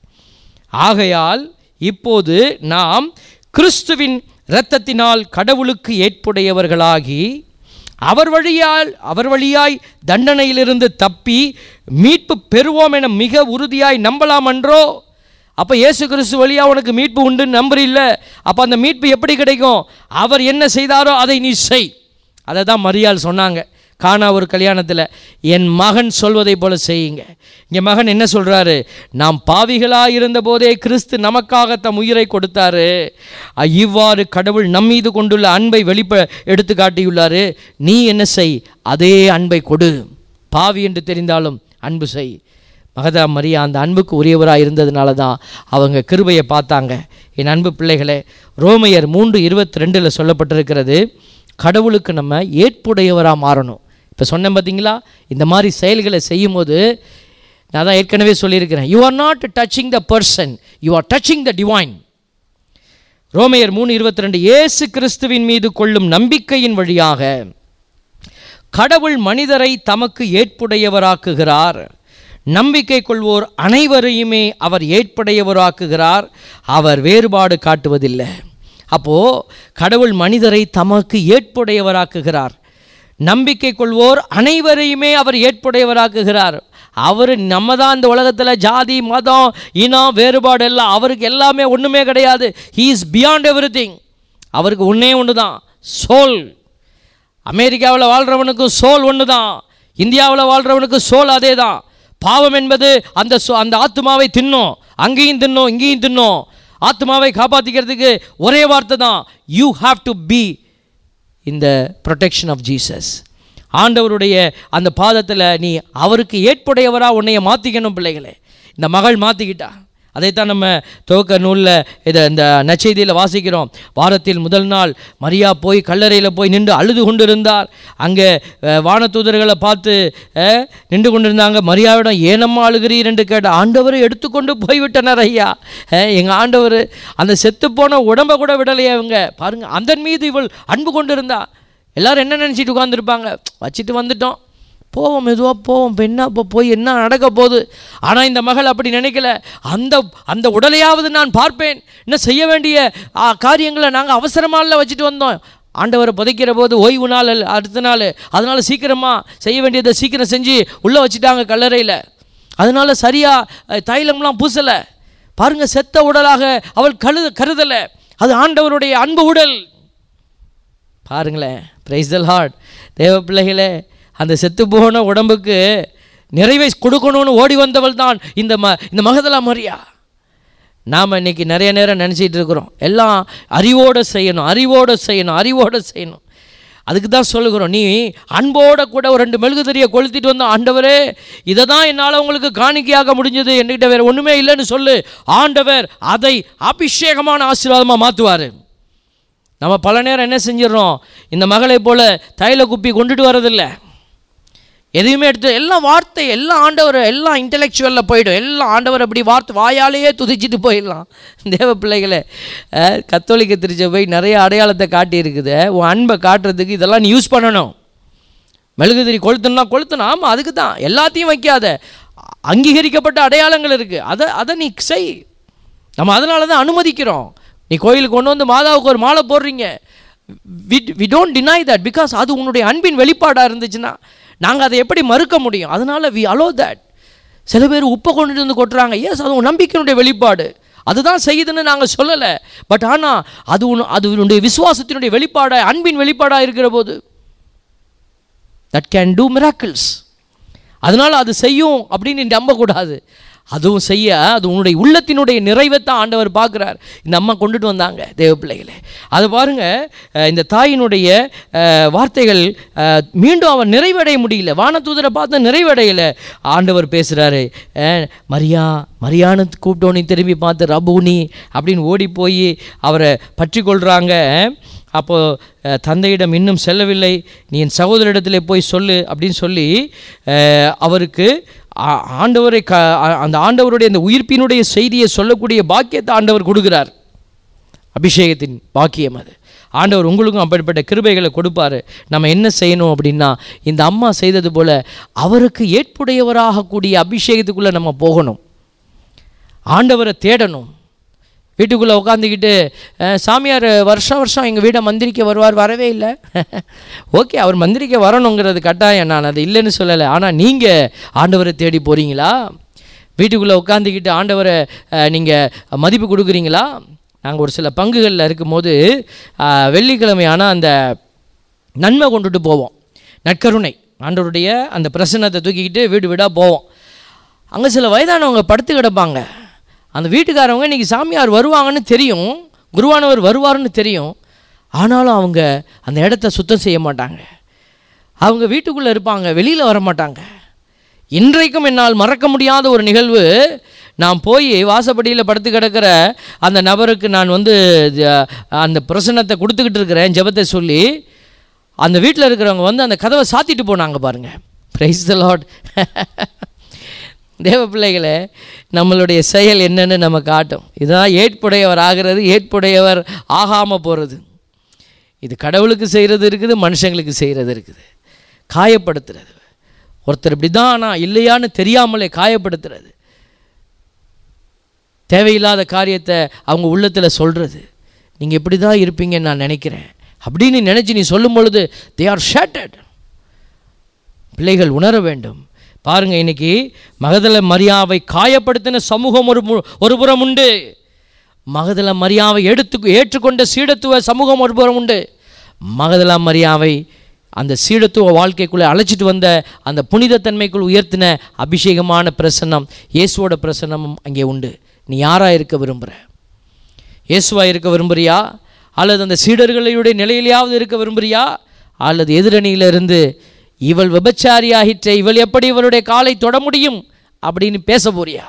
ஆகையால் இப்போது நாம் கிறிஸ்துவின் இரத்தத்தினால் கடவுளுக்கு ஏற்புடையவர்களாகி அவர் வழியால் அவர் வழியாய் தண்டனையிலிருந்து தப்பி மீட்பு பெறுவோம் என மிக உறுதியாய் நம்பலாம் என்றோ அப்போ இயேசு கிறிஸ்து வழியாக உனக்கு மீட்பு உண்டுன்னு நம்புறில்ல அப்போ அந்த மீட்பு எப்படி கிடைக்கும் அவர் என்ன செய்தாரோ அதை நீ செய் அதை தான் மரியாள் சொன்னாங்க காணா ஒரு கல்யாணத்தில் என் மகன் சொல்வதை போல செய்யுங்க இங்கே மகன் என்ன சொல்கிறாரு நாம் பாவிகளாக இருந்தபோதே கிறிஸ்து நமக்காக தம் உயிரை கொடுத்தாரு அ, இவ்வாறு கடவுள் நம்மீது கொண்டுள்ள அன்பை வெளிப்ப எடுத்து காட்டியுள்ளாரு நீ என்ன செய் அதே அன்பை கொடு பாவி என்று தெரிந்தாலும் அன்பு செய் மகதா மரியா அந்த அன்புக்கு உரியவராக இருந்ததுனால தான் அவங்க கிருபையை பார்த்தாங்க என் அன்பு பிள்ளைகளே ரோமையர் மூன்று இருபத்தி ரெண்டில் சொல்லப்பட்டிருக்கிறது கடவுளுக்கு நம்ம ஏற்புடையவராக மாறணும் இப்போ சொன்னேன் பார்த்தீங்களா இந்த மாதிரி செயல்களை செய்யும்போது நான் தான் ஏற்கனவே சொல்லியிருக்கிறேன் you are not touching the person you are touching the divine ரோமையர் மூணு இருபத்தி ரெண்டு இயேசு கிறிஸ்துவின் மீது கொள்ளும் நம்பிக்கையின் வழியாக கடவுள் மனிதரை தமக்கு ஏற்புடையவராக்குகிறார் நம்பிக்கை கொள்வோர் அனைவரையுமே அவர் ஏற்புடையவராக்குகிறார் அவர் வேறுபாடு காட்டுவதில்லை அப்போ கடவுள் மனிதரை தமக்கு ஏற்புடையவராக்குகிறார் நம்பிக்கை கொள்வோர் அனைவரையுமே அவர் ஏற்புடையவராக்குகிறார் அவர் நம்ம தான் இந்த உலகத்தில் ஜாதி மதம் இனம் வேறுபாடு எல்லாம் அவருக்கு எல்லாமே ஒன்றுமே கிடையாது ஹீ இஸ் பியாண்ட் எவ்ரி அவருக்கு ஒன்றே ஒன்று தான் சோல் அமெரிக்காவில் வாழ்கிறவனுக்கும் சோல் ஒன்று தான் இந்தியாவில் வாழ்கிறவனுக்கு சோல் அதே தான் பாவம் என்பது அந்த சோ- அந்த ஆத்மாவை தின்னும் அங்கேயும் தின்னும் இங்கேயும் தின்னும் ஆத்மாவை காப்பாற்றிக்கிறதுக்கு ஒரே வார்த்தை தான் யூ ஹாவ் டு பி இந்த ப்ரொடெக்ஷன் ஆஃப் ஜீசஸ் ஆண்டவருடைய அந்த பாதத்தில் நீ அவருக்கு ஏற்புடையவராக உன்னைய மாற்றிக்கணும் பிள்ளைகளே இந்த மகள் மாற்றிக்கிட்டா அதைத்தான் நம்ம துவக்க நூலில் இதை இந்த நச்செய்தியில் வாசிக்கிறோம் வாரத்தில் முதல் நாள் மரியா போய் கல்லறையில் போய் நின்று அழுது கொண்டிருந்தார் அங்கே அஹ், வானதூதர்களை பார்த்து அஹ், நின்று கொண்டிருந்தாங்க மரியாவிடம் ஏனம்மா அழுகிறீர் என்று கேட்ட ஆண்டவரை எடுத்துக்கொண்டு போய்விட்டனர் ஐயா எங்கள் ஆண்டவர் அந்த செத்துப்போன உடம்பை கூட விடலையே அவங்க பாருங்க அதன் மீது இவள் அன்பு கொண்டிருந்தா எல்லாரும் என்ன நினச்சிட்டு உட்காந்துருப்பாங்க வச்சுட்டு வந்துட்டோம் போவோம் மெதுவாக போவோம் இப்போ என்ன இப்போ போய் என்ன நடக்க போகுது ஆனால் இந்த மகள் அப்படி நினைக்கல அந்த அந்த உடலையாவது நான் பார்ப்பேன் இன்னும் செய்ய வேண்டிய ஆ, காரியங்களை நாங்கள் அவசரமால வச்சுட்டு வந்தோம் ஆண்டவரை புதைக்கிற போது ஓய்வு நாள் அல்ல, அடுத்த நாள் அதனால் சீக்கிரமாக செய்ய வேண்டியதை சீக்கிரம் செஞ்சு உள்ளே வச்சுட்டாங்க கல்லறையில் அதனால் சரியாக தைலம்லாம் பூசலை பாருங்க செத்த உடலாக அவள் கழு கருதலை அது ஆண்டவருடைய அன்பு உடல் பாருங்களேன் பிரைஸ் த லார்ட் தேவ பிள்ளைகளே அந்த செத்து போன உடம்புக்கு நிறைவை கொடுக்கணும்னு ஓடி வந்தவள் தான் இந்த ம இந்த மகதலா மரியா நாம் இன்னைக்கு நிறைய நேரம் நினச்சிட்டு இருக்கிறோம் எல்லாம் அறிவோடு செய்யணும் அறிவோடு செய்யணும் அறிவோடு செய்யணும் அதுக்கு தான் சொல்லுகிறோம் நீ அன்போட கூட ஒரு ரெண்டு மெழுகுதிரியை கொளுத்திட்டு வந்த ஆண்டவரே இதை தான் என்னால் உங்களுக்கு காணிக்கையாக முடிஞ்சது என்கிட்ட வேறு ஒன்றுமே இல்லைன்னு சொல்லு ஆண்டவர் அதை அபிஷேகமான ஆசீர்வாதமாக மாற்றுவார் நம்ம பல நேரம் என்ன செஞ்சிடறோம் இந்த மகளை போல தைல குப்பி கொண்டுட்டு வரதில்லை எதையுமே எடுத்து எல்லாம் வார்த்தை எல்லாம் ஆண்டவர் எல்லாம் இன்டெலெக்சுவலில் போயிடும் எல்லாம் ஆண்டவர் அப்படி வார்த்தை வாயாலேயே துதிச்சிட்டு போயிடலாம் தேவ பிள்ளைகளே அஹ், கத்தோலிக்க திருச்சபை நிறைய அடையாளத்தை காட்டி இருக்குது உன் அன்பை காட்டுறதுக்கு இதெல்லாம் நீ யூஸ் பண்ணணும் மெழுகுதிரி கொளுத்தணும்னா கொளுத்தணும் ஆமாம் அதுக்கு தான் எல்லாத்தையும் வைக்காத அங்கீகரிக்கப்பட்ட அடையாளங்கள் இருக்குது அதை அதை நீ செய் நம்ம அதனால தான் அனுமதிக்கிறோம் நீ கோயிலுக்கு கொண்டு வந்து மாதாவுக்கு ஒரு மாலை போடுறீங்க we we don't deny that because அது உன்னுடைய அன்பின் வெளிப்பாடாக இருந்துச்சுன்னா நாங்கள் அதை எப்படி மறுக்க முடியும் அதனால் வி அலோ தட் சில பேர் உப்பை கொண்டுட்டு வந்து கொட்டுறாங்க எஸ் அது உன் நம்பிக்கையினுடைய வெளிப்பாடு அதுதான் செய்யுதுன்னு நாங்கள் சொல்லலை பட் ஆனால் அது உன் அது உன்னுடைய விசுவாசத்தினுடைய வெளிப்பாடு அன்பின் வெளிப்பாடாக இருக்கிற போது தட் கேன் டூ மிராக்கிள்ஸ் அதனால் அது செய்யும் அப்படின்னு நீ நம்பக்கூடாது அதுவும் செய்ய அது உன்னுடைய உள்ளத்தினுடைய நிறைவைத்தான் ஆண்டவர் பார்க்குறார் இந்த அம்மா கொண்டுட்டு வந்தாங்க தேவ பிள்ளைகளே அது பாருங்க அஹ், இந்த தாயினுடைய அஹ், வார்த்தைகள் அஹ், மீண்டும் அவன் நிறைவடைய முடியல வானதூதரை பார்த்து நிறைவடையலை ஆண்டவர் பேசுகிறாரு மரியா மரியான்னு கூப்பிட்டோன்னே திரும்பி பார்த்து ரபூனி அப்படின்னு ஓடி போய் அவரை பற்றி கொள்கிறாங்க அப்போது தந்தையிடம் இன்னும் செல்லவில்லை நீ என் சகோதரிடத்திலே போய் சொல்லு அப்படின்னு சொல்லி அஹ், அவருக்கு ஆ- ஆண்டவரை க ஆ- அந்த ஆண்டவருடைய அந்த உயிர்ப்பினுடைய செய்தியை சொல்லக்கூடிய பாக்கியத்தை ஆண்டவர் கொடுக்கிறார் அபிஷேகத்தின் பாக்கியம் அது ஆண்டவர் உங்களுக்கும் அப்படிப்பட்ட கிருபைகளை கொடுப்பாரு நம்ம என்ன செய்யணும் அப்படின்னா இந்த அம்மா செய்தது போல அவருக்கு ஏற்புடையவராகக்கூடிய அபிஷேகத்துக்குள்ளே நம்ம போகணும் ஆண்டவரை தேடணும் வீட்டுக்குள்ளே உட்காந்துக்கிட்டு அஹ், சாமியார் வருஷம் வருஷம் எங்கள் வீடை மந்திரிக்க வருவார் வரவே இல்லை ஓகே அவர் மந்திரிக்க வரணுங்கிறது கட்டாயம் நான் அது இல்லைன்னு சொல்லலை ஆனால் நீங்கள் ஆண்டவரை தேடி போகிறீங்களா வீட்டுக்குள்ளே உட்காந்துக்கிட்டு ஆண்டவரை நீங்கள் மதிப்பு கொடுக்குறீங்களா நாங்கள் ஒரு சில பங்குகளில் இருக்கும்போது அஹ், வெள்ளிக்கிழமை ஆனால் அந்த நன்மை கொண்டுட்டு போவோம் நற்கருணை ஆண்டவருடைய அந்த பிரசன்னத்தை தூக்கிக்கிட்டு வீடு வீடாக போவோம் அங்கே சில வயதானவங்க படுத்து கிடப்பாங்க அந்த வீட்டுக்காரவங்க இன்றைக்கி சாமியார் வருவாங்கன்னு தெரியும் குருவானவர் வருவார்னு தெரியும் ஆனாலும் அவங்க அந்த இடத்த சுத்தம் செய்ய மாட்டாங்க அவங்க வீட்டுக்குள்ளே இருப்பாங்க வெளியில் வர மாட்டாங்க இன்றைக்கும் என்னால் மறக்க முடியாத ஒரு நிகழ்வு நான் போய் வாசப்படியில் படுத்து கிடக்கிற அந்த நபருக்கு நான் வந்து ஜ- அந்த பிரசன்னத்தை கொடுத்துக்கிட்டு இருக்கிறேன் ஜெபத்தை சொல்லி அந்த வீட்டில் இருக்கிறவங்க வந்து அந்த கதவை சாத்திட்டு போனாங்க பாருங்க பிரைஸ் த லார்ட் தேவ பிள்ளைகளே நம்மளுடைய செயல் என்னன்னு நம்ம காட்டும் இதுதான் ஏற்புடையவர் ஆகிறது ஏற்புடையவர் ஆகாமல் போகிறது இது கடவுளுக்கு செய்கிறது இருக்குது மனுஷங்களுக்கு செய்கிறது இருக்குது காயப்படுத்துறது ஒருத்தர் இப்படி தான் ஆனால் இல்லையான்னு தெரியாமலே காயப்படுத்துறது தேவையில்லாத காரியத்தை அவங்க உள்ளத்தில் சொல்கிறது நீங்கள் இப்படி தான் இருப்பீங்கன்னு நான் நினைக்கிறேன் அப்படின்னு நினச்சி நீ சொல்லும் பொழுது தே ஆர் ஷேட்டட் பிள்ளைகள் உணர வேண்டும் பாருங்க இன்னைக்கு மகதல மரியாவை காயப்படுத்தின சமூகம் ஒரு மு- ஒரு புறம் உண்டு மகதல மரியாவை எடுத்து ஏற்றுக்கொண்ட சீடத்துவ சமூகம் ஒரு புறம் உண்டு மகதல மரியாவை அந்த சீடத்துவ வாழ்க்கைக்குள்ளே அழைச்சிட்டு வந்த அந்த புனிதத்தன்மைக்குள் உயர்த்தின அபிஷேகமான பிரசன்னம் இயேசுவோட பிரசன்னமும் அங்கே உண்டு நீ யாராக இருக்க விரும்புகிற இயேசுவாக இருக்க விரும்புறியா அல்லது அந்த சீடர்களுடைய நிலையிலேயாவது இருக்க விரும்புறியா அல்லது எதிரணியிலிருந்து இவள் விபச்சாரியாகிற்றே இவள் எப்படி இவளுடைய காலை தொட முடியும் அப்படின்னு பேச போறியா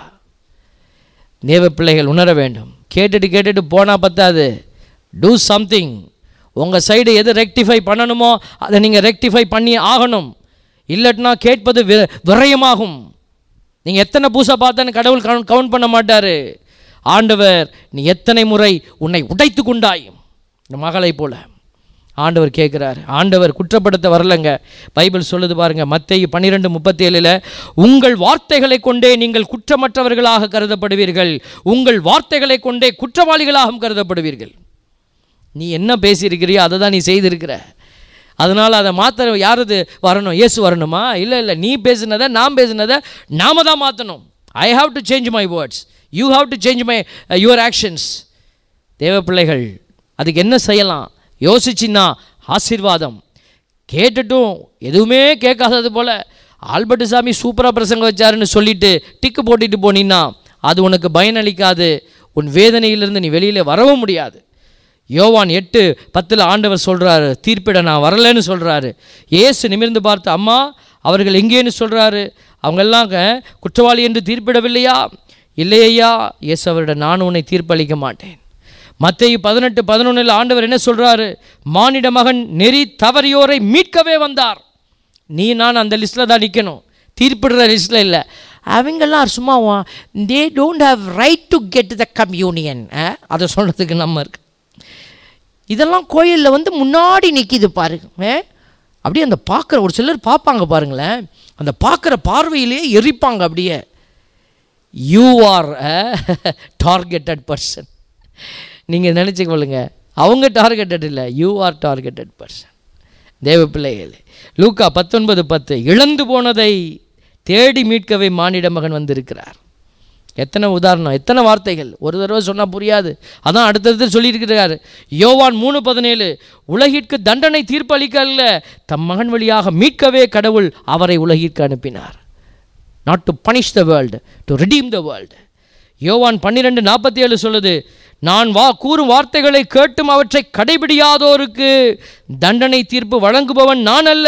தேவ பிள்ளைகள் உணர வேண்டும் கேட்டுட்டு கேட்டுட்டு போனால் பத்தாது டூ சம்திங் உங்கள் சைடு எது ரெக்டிஃபை பண்ணணுமோ அதை நீங்கள் ரெக்டிஃபை பண்ணி ஆகணும் இல்லட்டினா கேட்பது வி- விரயமாகும் நீங்கள் எத்தனை பூசை பார்த்தேன்னு கடவுள் கவுண்ட் கவுண்ட் பண்ண மாட்டார் ஆண்டவர் நீ எத்தனை முறை உன்னை உடைத்து கொண்டாய் இந்த மகளை போல ஆண்டவர் கேட்குறாரு ஆண்டவர் குற்றப்படுத்த வரலங்க பைபிள் சொல்லுது பாருங்க மத்தேயு பன்னிரெண்டு முப்பத்தி ஏழில் உங்கள் வார்த்தைகளை கொண்டே நீங்கள் குற்றமற்றவர்களாக கருதப்படுவீர்கள் உங்கள் வார்த்தைகளை கொண்டே குற்றவாளிகளாகவும் கருதப்படுவீர்கள் நீ என்ன பேசியிருக்கிறியோ அதை தான் நீ செய்திருக்கிற அதனால் அதை மாற்ற யாரது வரணும் இயேசு வரணுமா இல்லை இல்லை நீ பேசுனதை நான் பேசுனதை நாம தான் மாற்றணும் I have to change my words you have to change my your actions தேவ பிள்ளைகள் அதுக்கு என்ன செய்யலாம் யோசிச்சின்னா ஆசீர்வாதம் கேட்டுட்டும் எதுவுமே கேட்காதது போல் ஆல்பர்ட் சாமி சூப்பராக பிரசங்கம் வச்சாருன்னு சொல்லிட்டு டிக்கு போட்டுட்டு போனீன்னா அது உனக்கு பயனளிக்காது உன் வேதனையிலிருந்து நீ வெளியில் வரவும் முடியாது யோவான் எட்டு பத்தில் ஆண்டவர் சொல்கிறாரு தீர்ப்பிட நான் வரலைன்னு சொல்கிறாரு இயேசு நிமிர்ந்து பார்த்து அம்மா அவர்கள் எங்கேன்னு சொல்கிறாரு அவங்கெல்லாம் க- குற்றவாளி என்று தீர்ப்பிடவில்லையா இல்லையா இயேசு அவரிடம் நான் உன்னை தீர்ப்பளிக்க மாட்டேன் மத்தேயு பதினெட்டு பதினொன்றில் ஆண்டவர் என்ன சொல்கிறாரு மானிட மகன் நெறி தவறியோரை மீட்கவே வந்தார் நீ நான் அந்த லிஸ்ட்டில் தான் நிற்கணும் தீர்ப்பிடுற லிஸ்ட்டில் இல்லை அவங்கெல்லாம் சும்மா they don't have right to get the communion அதை சொல்கிறதுக்கு நம்ம இருக்கு இதெல்லாம் கோயிலில் வந்து முன்னாடி நிற்கிது பாருங்க ஆ? அப்படியே அந்த பார்க்குற ஒரு சிலர் பார்ப்பாங்க பாருங்களேன் அந்த பார்க்குற பார்வையிலேயே எரிப்பாங்க அப்படியே you are a targeted person நீங்கள் நினச்சிக்கொள்ளுங்க அவங்க டார்கெட்டட் இல்லை யூ ஆர் டார்கெட்டட் பர்சன் தேவ பிள்ளைகளே லூக்கா பத்தொன்பது பத்து இழந்து போனதை தேடி மீட்கவே மானிட மகன் வந்திருக்கிறார் எத்தனை உதாரணம் எத்தனை வார்த்தைகள் ஒரு தடவை சொன்னால் புரியாது அதான் அடுத்தது சொல்லியிருக்கிறாரு யோவான் மூணு பதினேழு உலகிற்கு தண்டனை தீர்ப்பளிக்க அல்ல தம் மகன் வழியாக மீட்கவே கடவுள் அவரை உலகிற்கு அனுப்பினார் not to punish the world to redeem the world யோவான் பன்னிரெண்டு நாற்பத்தி ஏழு சொல்லுது நான் வா கூறும் வார்த்தைகளை கேட்டும் அவற்றை கடைபிடியாதோருக்கு தண்டனை தீர்ப்பு வழங்குபவன் நான் அல்ல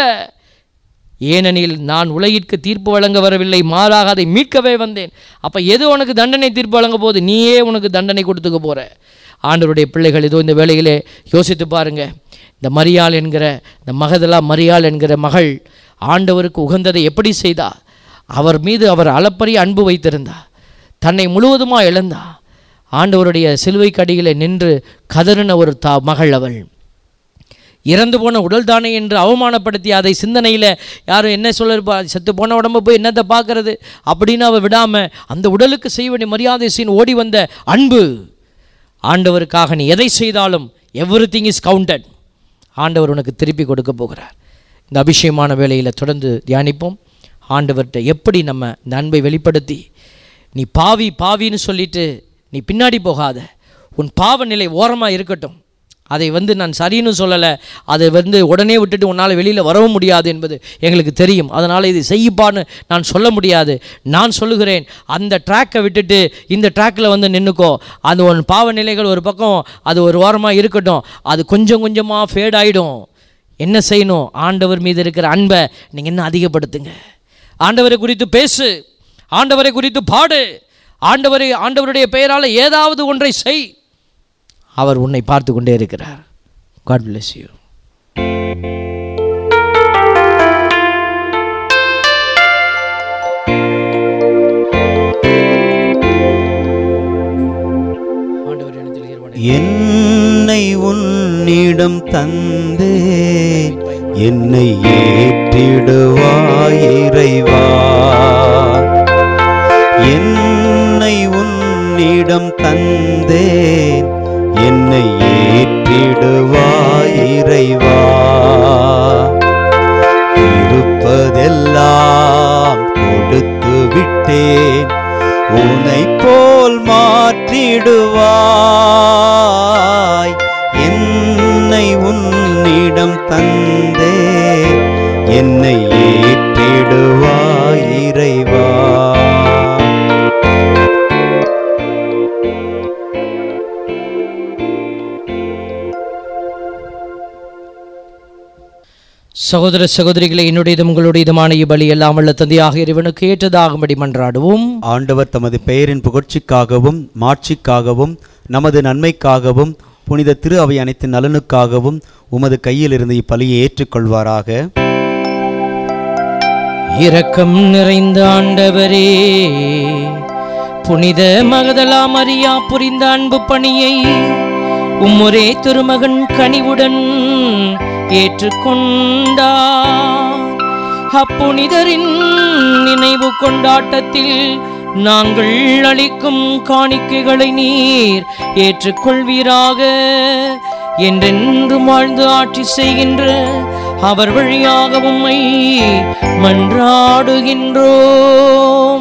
ஏனெனில் நான் உலகிற்கு தீர்ப்பு வழங்க வரவில்லை மாறாக அதை மீட்கவே வந்தேன் அப்போ எது உனக்கு தண்டனை தீர்ப்பு வழங்க போகுது நீயே உனக்கு தண்டனை கொடுத்துக்க போகிற ஆண்டவருடைய பிள்ளைகள் இதோ இந்த வேளையிலே யோசித்து பாருங்க இந்த மரியாள் என்கிற இந்த மகதலா மரியாள் என்கிற மகள் ஆண்டவருக்கு உகந்ததை எப்படி செய்தா அவர் மீது அவர் அளப்பரிய அன்பு வைத்திருந்தா தன்னை முழுவதுமாக இழந்தா ஆண்டவருடைய சிலுவை கடியிலே நின்று கதறின ஒரு தா மகள் அவள் இறந்து போன உடல் தானே என்று அவமானப்படுத்தி அதை சிந்தனையில் யாரும் என்ன சொல்லிருப்பா செத்து போன உடம்ப போய் என்னத்தை பார்க்கறது அப்படின்னு அவள் விடாமல் அந்த உடலுக்கு செய்ய வேண்டிய மரியாதை சீன் ஓடி வந்த அன்பு ஆண்டவருக்காக நீ எதை செய்தாலும் எவ்ரி திங் இஸ் கவுண்டட் ஆண்டவர் உனக்கு திருப்பி கொடுக்க போகிறார் இந்த அபிஷேகமான வேளையில் தொடர்ந்து தியானிப்போம் ஆண்டவர்கிட்ட எப்படி நம்ம இந்த அன்பை வெளிப்படுத்தி நீ பாவி பாவின்னு சொல்லிட்டு நீ பின்னாடி போகாத உன் பாவ நிலை ஓரமாக இருக்கட்டும் அதை வந்து நான் சரின்னு சொல்லலை அதை வந்து உடனே விட்டுட்டு உன்னால் வெளியில் வரவும் முடியாது என்பது எங்களுக்கு தெரியும் அதனால் இது செய்யுப்பான்னு நான் சொல்ல முடியாது நான் சொல்லுகிறேன் அந்த ட்ராக்கை விட்டுட்டு இந்த ட்ராக்கில் வந்து நின்றுக்கோ அந்த உன் பாவ நிலைகள் ஒரு பக்கம் அது ஒரு வாரமாக இருக்கட்டும் அது கொஞ்சம் கொஞ்சமாக ஃபேட் ஆகிடும் என்ன செய்யணும் ஆண்டவர் மீது இருக்கிற அன்பை நீங்கள் இன்னும் அதிகப்படுத்துங்க ஆண்டவரை குறித்து பேசு ஆண்டவரை குறித்து பாடு ஆண்டவரை ஆண்டவருடைய பெயரால் ஏதாவது ஒன்றை செய் அவர் உன்னை பார்த்து கொண்டே இருக்கிறார் காட் bless யூ என்னை உன்னிடம் தந்தேன் என்னை ஏற்றிடுவாய் இறைவா என்னை உன்னிடம் தந்தேன் என்னை ஏற்றிடுவாய் இறைவா இருப்பதெல்லாம் கொடுத்து விட்டேன் உனை போல் மாற்றிடுவாய் என்னை உன்னிடம் தந்தே என்னை ஏற்றிடுவாய் இறைவா சகோதர சகோதரிகளை என்னுடையதும் உங்களுடையதுமான இப்பலி எல்லாம் வல்ல தந்தையாக இறைவனுக்கு ஏற்றதாகும்படி மன்றாடுவோம் ஆண்டவர் தமது பெயரின் புகழ்ச்சிக்காகவும் மாட்சிக்காகவும் நமது நன்மைக்காகவும் புனித திரு அவை அனைத்து நலனுக்காகவும் உமது கையிலிருந்து இப்பலியை ஏற்றுக்கொள்வாராக இரக்கம் நிறைந்த ஆண்டவரே புனித மகதலா மரியா புரிந்த அன்பு பணியை உம்முரே திருமகன் கனிவுடன் ஏற்றுக்கொண்டார் அப்புனிதரின் நினைவு கொண்டாட்டத்தில் நாங்கள் அளிக்கும் காணிக்கைகளை நீர் ஏற்றுக்கொள்வீராக என்றென்றும் வாழ்ந்து ஆட்சி செய்கின்ற அவர் வழியாக உம்மை மன்றாடுகின்றோம்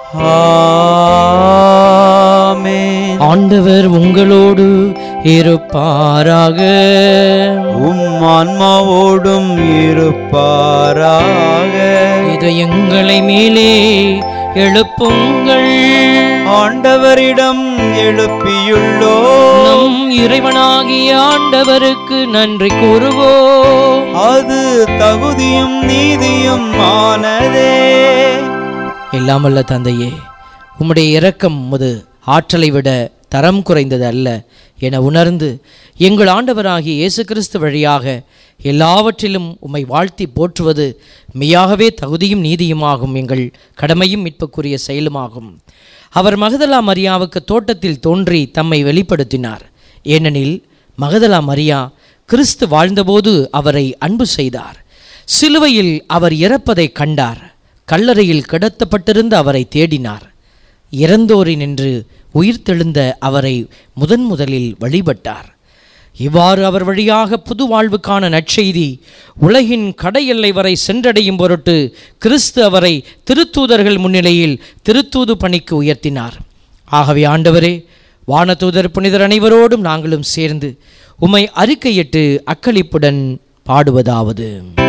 ஆமென். ஆண்டவர் உங்களோடு இருப்பாராக உம் ஆன்மாவோடும் இருப்பாராக இதயங்களை மேலே எழுப்புங்கள் ஆண்டவரிடம் எழுப்பியுள்ளோ நம் இறைவனாகிய ஆண்டவருக்கு நன்றி கூறுவோம் அது தகுதியும் நீதியும் ஆனதே எல்லாம் வல்ல தந்தையே உம்முடைய இரக்கம் உமது ஆற்றலை விட தரம் குறைந்தது அல்ல என உணர்ந்து எங்கள் ஆண்டவராகிய இயேசு கிறிஸ்து வழியாக எல்லாவற்றிலும் உம்மை வாழ்த்தி போற்றுவது மெய்யாகவே தகுதியும் நீதியுமாகும் எங்கள் கடமையும் மீட்புக்குரிய செயலுமாகும் அவர் மகதலா மரியாவுக்கு தோட்டத்தில் தோன்றி தம்மை வெளிப்படுத்தினார் ஏனெனில் மகதலா மரியா கிறிஸ்து வாழ்ந்தபோது அவரை அன்பு செய்தார் சிலுவையில் அவர் இறப்பதை கண்டார் கல்லறையில் கிடத்தப்பட்டிருந்த அவரை தேடினார் இறந்தோரினின்று உயிர்த்தெழுந்த அவரை முதன் முதலில் வழிபட்டார் இவ்வாறு அவர் வழியாக புது வாழ்வுக்கான நற்செய்தி உலகின் கடையெல்லை வரை சென்றடையும் பொருட்டு கிறிஸ்து அவரை திருத்தூதர்கள் முன்னிலையில் திருத்தூது பணிக்கு உயர்த்தினார் ஆகவே ஆண்டவரே வானதூதர் புனிதர் அனைவரோடும் நாங்களும் சேர்ந்து உம்மை அறிக்கையிட்டு அக்களிப்புடன் பாடுவதாவது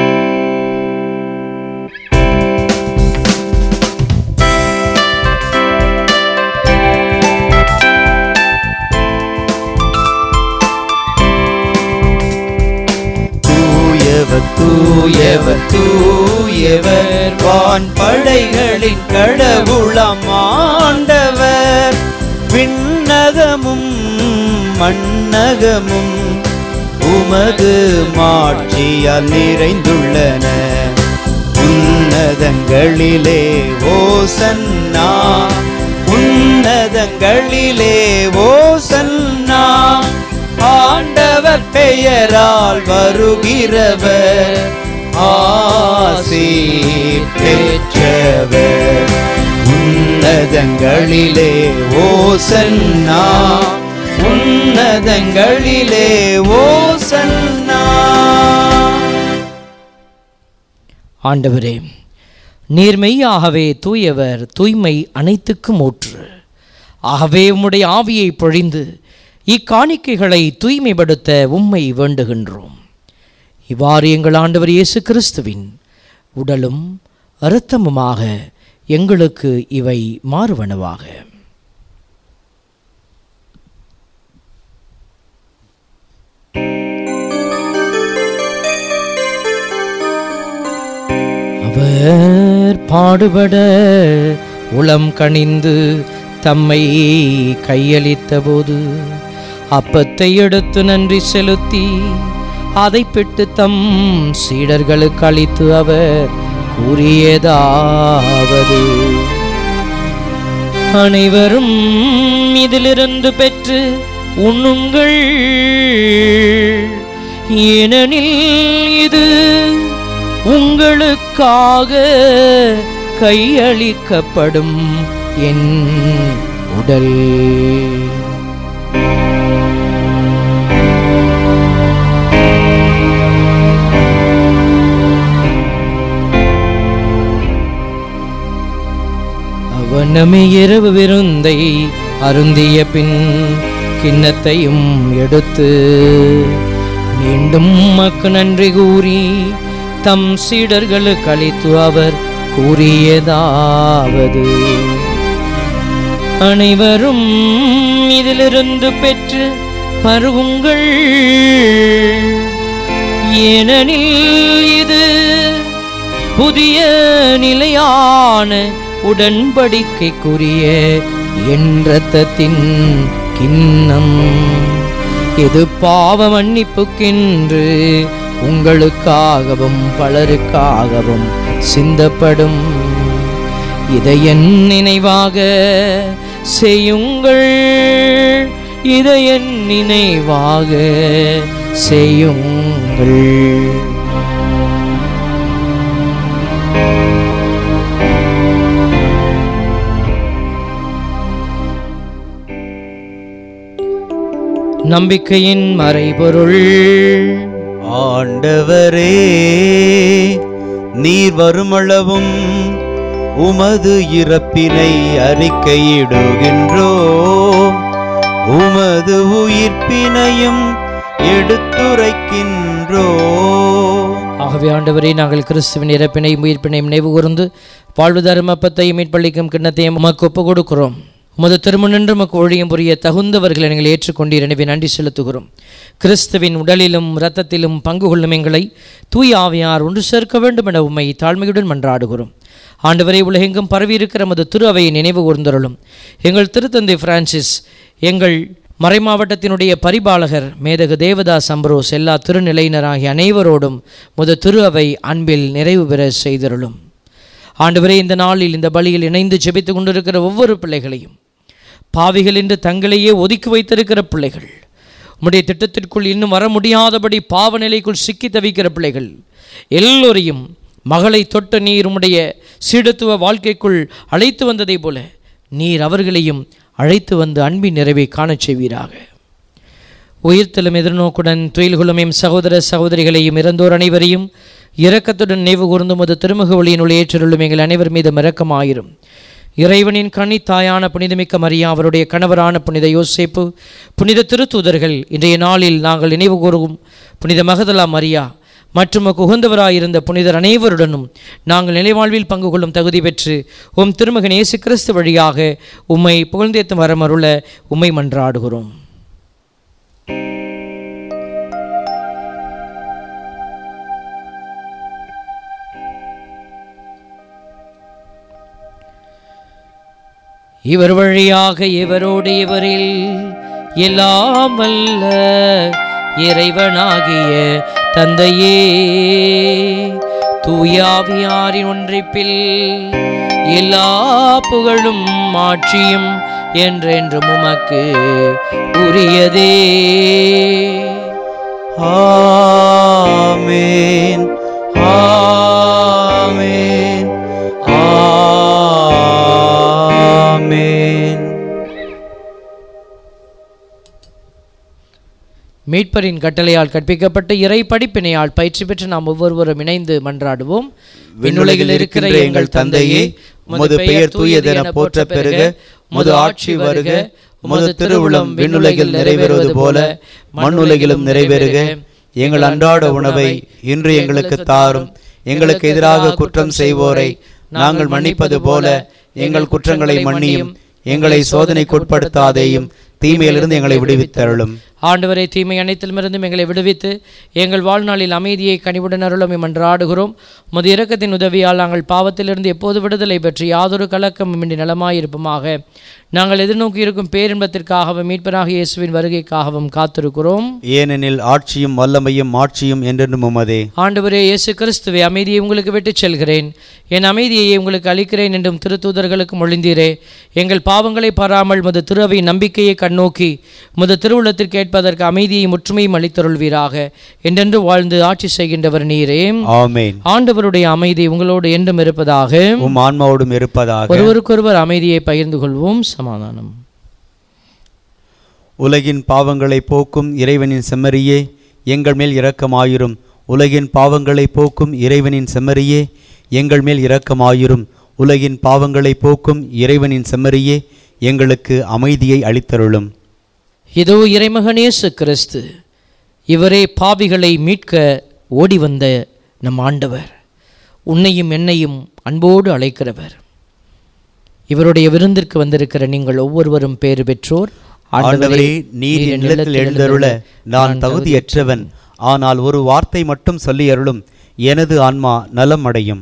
தூயவர் தூயவர் தூயவர் வான் படைகளின் கடவுளம் ஆண்டவர் விண்ணகமும் மண்ணகமும் உமது மாட்சியால் நிறைந்துள்ளன உன்னதங்களிலே ஓசன்னா உன்னதங்களிலே ஓசன்னா ஆண்டவர் பெயரால் வருகிறவர் ஆசி பெற்றவர் உன்னதங்களிலே ஓசன்னா உன்னதங்களிலே ஓசன்னா ஆண்டவரே நீர்மெய்யாகவே தூயவர் தூய்மை அனைத்துக்கும் ஊற்று ஆகவே உம்முடைய ஆவியை பொழிந்து இக்காணிக்கைகளை தூய்மைப்படுத்த உம்மை வேண்டுகின்றோம் இவ்வாறு எங்கள் ஆண்டவர் இயேசு கிறிஸ்துவின் உடலும் இரத்தமுமாக எங்களுக்கு இவை மாறுவனவாக அவர் பாடுபட உளம் கனிந்து தம்மை கையளித்த போது அப்பத்தை எடுத்து நன்றி செலுத்தி அதை பெற்று தம் சீடர்களுக்கு அளித்து அவர் கூறியதாவது அனைவரும் இதிலிருந்து பெற்று உண்ணுங்கள் ஏனெனில் இது உங்களுக்காக கையளிக்கப்படும் என் உடல் அவனமே இரவு விருந்தை அருந்திய பின் கிண்ணத்தையும் எடுத்து மீண்டும் மக்கு நன்றி கூறி தம் சீடர்களுக்கு அளித்து அவர் கூறியதாவது அனைவரும் இதிலிருந்து பெற்று பருகுங்கள் ஏனெனில் இது புதிய நிலையான உடன்படிக்கைக்குரிய என் இரத்தத்தின் கிண்ணம் இது பாவ மன்னிப்புக்கென்று உங்களுக்காகவும் பலருக்காகவும் சிந்தப்படும் இதை என் நினைவாக செய்யுங்கள் இதை என் நினைவாக செய்யுங்கள் நம்பிக்கையின் மறைபொருள் ஆண்டவரே நீர் வருமளவும் உமது இறப்பினை அறிக்கையிடுகின்றோ உமது உயிர்ப்பினையும் எடுத்துரைக்கின்றோ ஆகவே ஆண்டவரே நாங்கள் கிறிஸ்துவின் இறப்பினையும் உயிர்ப்பினையும் நினைவு கூர்ந்து வாழ்வு தருமப்பத்தையும் மீட்பளிக்கும் கிண்ணத்தையும் உமக்கு ஒப்புக் கொடுக்கிறோம் உமது திருமணன்று உமக்கு ஒழியும் புரிய தகுந்தவர்களை நீங்கள் ஏற்றுக்கொண்டீர் எனவே நன்றி செலுத்துகிறோம் கிறிஸ்துவின் உடலிலும் இரத்தத்திலும் பங்கு கொள்ளும் எங்களை தூய ஆவியார் ஒன்று சேர்க்க வேண்டும் என உம்மை தாழ்மையுடன் மன்றாடுகிறோம் ஆண்டவரை உலகெங்கும் பரவியிருக்கிற மது திரு அவையை நினைவு கூர்ந்தருளும் எங்கள் திருத்தந்தை பிரான்சிஸ் எங்கள் மறைமாவட்டத்தினுடைய பரிபாலகர் மேதகு தேவதாஸ் அம்பரோஸ் எல்லா திருநிலையினராகிய அனைவரோடும் முத திரு அவை அன்பில் நிறைவு பெற செய்தருளும் ஆண்டவரே இந்த நாளில் இந்த பலியில் இணைந்து ஜெபித்துக் கொண்டிருக்கிற ஒவ்வொரு பிள்ளைகளையும் பாவிகள் என்று தங்களையே ஒதுக்கி வைத்திருக்கிற பிள்ளைகள் உம்முடைய திட்டத்திற்குள் இன்னும் வர முடியாதபடி பாவ நிலைக்குள் சிக்கி தவிக்கிற பிள்ளைகள் எல்லோரையும் மகளை தொட்ட நீர் உம்முடைய சீடத்துவ வாழ்க்கைக்குள் அழைத்து வந்ததைப் போல நீர் அவர்களையும் அழைத்து வந்து அன்பின் நிறைவை காணச் செய்வீராக உயிர்த்தலும் எதிர்நோக்குடன் துயில்குளும் எம் சகோதர சகோதரிகளையும் இறந்தோர் அனைவரையும் இரக்கத்துடன் நினைவு கூர்ந்தும் அது திருமுக ஒளியினுள் ஏற்றருளும் எங்கள் அனைவர் மீதும் இரக்கமாயிரும் இறைவனின் கன்னி தாயான புனிதமிக்க மரியா அவருடைய கணவரான புனித யோசேப்பு புனித திருத்தூதர்கள் இன்றைய நாளில் நாங்கள் நினைவு கூறும் புனித மகதலா மரியா மற்றும் உகந்தவராயிருந்த புனிதர் அனைவருடனும் நாங்கள் நிலைவாழ்வில் பங்கு கொள்ளும் தகுதி பெற்று உம் திருமகன் இயேசு கிறிஸ்து வழியாக உம்மை புகழ்ந்தேத்தும் வரமருள உம்மை மன்றாடுகிறோம் இவர் வழியாக இவரோடு இவரில் எல்லாம் வல்ல இறைவனாகிய தந்தையே தூயாவியாரின் ஒன்றிப்பில் எல்லா புகழும் ஆட்சியும் என்றென்றும் உமக்கு உரியதே ஆமென் ஆமென் ஆமென் மீட்பரின் கட்டளையால் கற்பிக்கப்பட்ட இறை படிப்பினையால் பயிற்சி பெற்று நாம் ஒவ்வொருவரும் இணைந்து மன்றாடுவோம் விண்ணுலகில் இருக்கிற எங்கள் தந்தையே உமது பெயர் தூயதென போற்ற பெருக உமது ஆட்சி வருக உமது திருவுளம் விண்ணுலகில் நிறைவேறுவது போல மண்ணுலகிலும் நிறைவேறுக எங்கள் அன்றாட உணவை இன்று எங்களுக்கு தாரும் எங்களுக்கு எதிராக குற்றம் செய்வோரை நாங்கள் மன்னிப்பது போல எங்கள் குற்றங்களை மன்னியும் எங்களை சோதனைக்குட்படுத்தாதேயும் தீமையிலிருந்து எங்களை விடுவித்தருளும் ஆண்டவரை தீமை அனைத்திலுமிருந்தும் எங்களை விடுவித்து எங்கள் வாழ்நாளில் அமைதியை கனிவுடன் அருளும் மன்றாடுகிறோம் உமது இரக்கத்தின் உதவியால் நாங்கள் பாவத்திலிருந்து எப்போது விடுதலை பெற்று யாதொரு கலக்கமும் இன்றி நலமாயிருப்போமாக நாங்கள் எதிர்நோக்கி இருக்கும் பேரின்பத்திற்காகவும் மீட்பராக இயேசுவின் வருகைக்காகவும் காத்திருக்கிறோம் ஏனெனில் ஆட்சியும் வல்லமையும் ஆட்சியும் என்றென்றும் உமதே ஆண்டவரே இயேசு கிறிஸ்துவை அமைதியை உங்களுக்கு விட்டுச் செல்கிறேன் என் அமைதியை உங்களுக்கு அளிக்கிறேன் என்றும் திருத்தூதர்களுக்கு மொழிந்தீரே எங்கள் பாவங்களை பாராமல் முது திருவை நம்பிக்கையை கண்ணோக்கி முது திருவுள்ளத்திற்கு கேட்பதற்கு அமைதியை முற்றுமையும் அளித்தருள்வீராக என்றென்று வாழ்ந்து ஆட்சி செய்கின்றவர் நீரே ஆமென் ஆண்டவருடைய அமைதி உங்களோடு என்றும் இருப்பதாக உம் ஆன்மாவோடும் இருப்பதாக ஒருவருக்கொருவர் அமைதியை பகிர்ந்து கொள்வோம் சமாதானம் உலகின் பாவங்களை போக்கும் இறைவனின் செம்மறியே எங்கள் மேல் இரக்கமாயிரும் உலகின் பாவங்களை போக்கும் இறைவனின் செம்மறியே எங்கள் மேல் இரக்கமாயிரும் உலகின் பாவங்களை போக்கும் இறைவனின் செம்மறியே எங்களுக்கு அமைதியை அளித்தருளும் இதோ இறைமகனேசு கிறிஸ்து இவரே பாவிகளை மீட்க ஓடி வந்த நம் ஆண்டவர் உன்னையும் என்னையும் அன்போடு அழைக்கிறவர் இவருடைய விருந்திற்கு வந்திருக்கிற நீங்கள் ஒவ்வொருவரும் பேறு பெற்றோர் ஆண்டவரே நீர் என் நிலத்தில் எழுந்தருள நான் தகுதியற்றவன் ஆனால் ஒரு வார்த்தை மட்டும் சொல்லி அருளும் எனது ஆன்மா நலம் அடையும்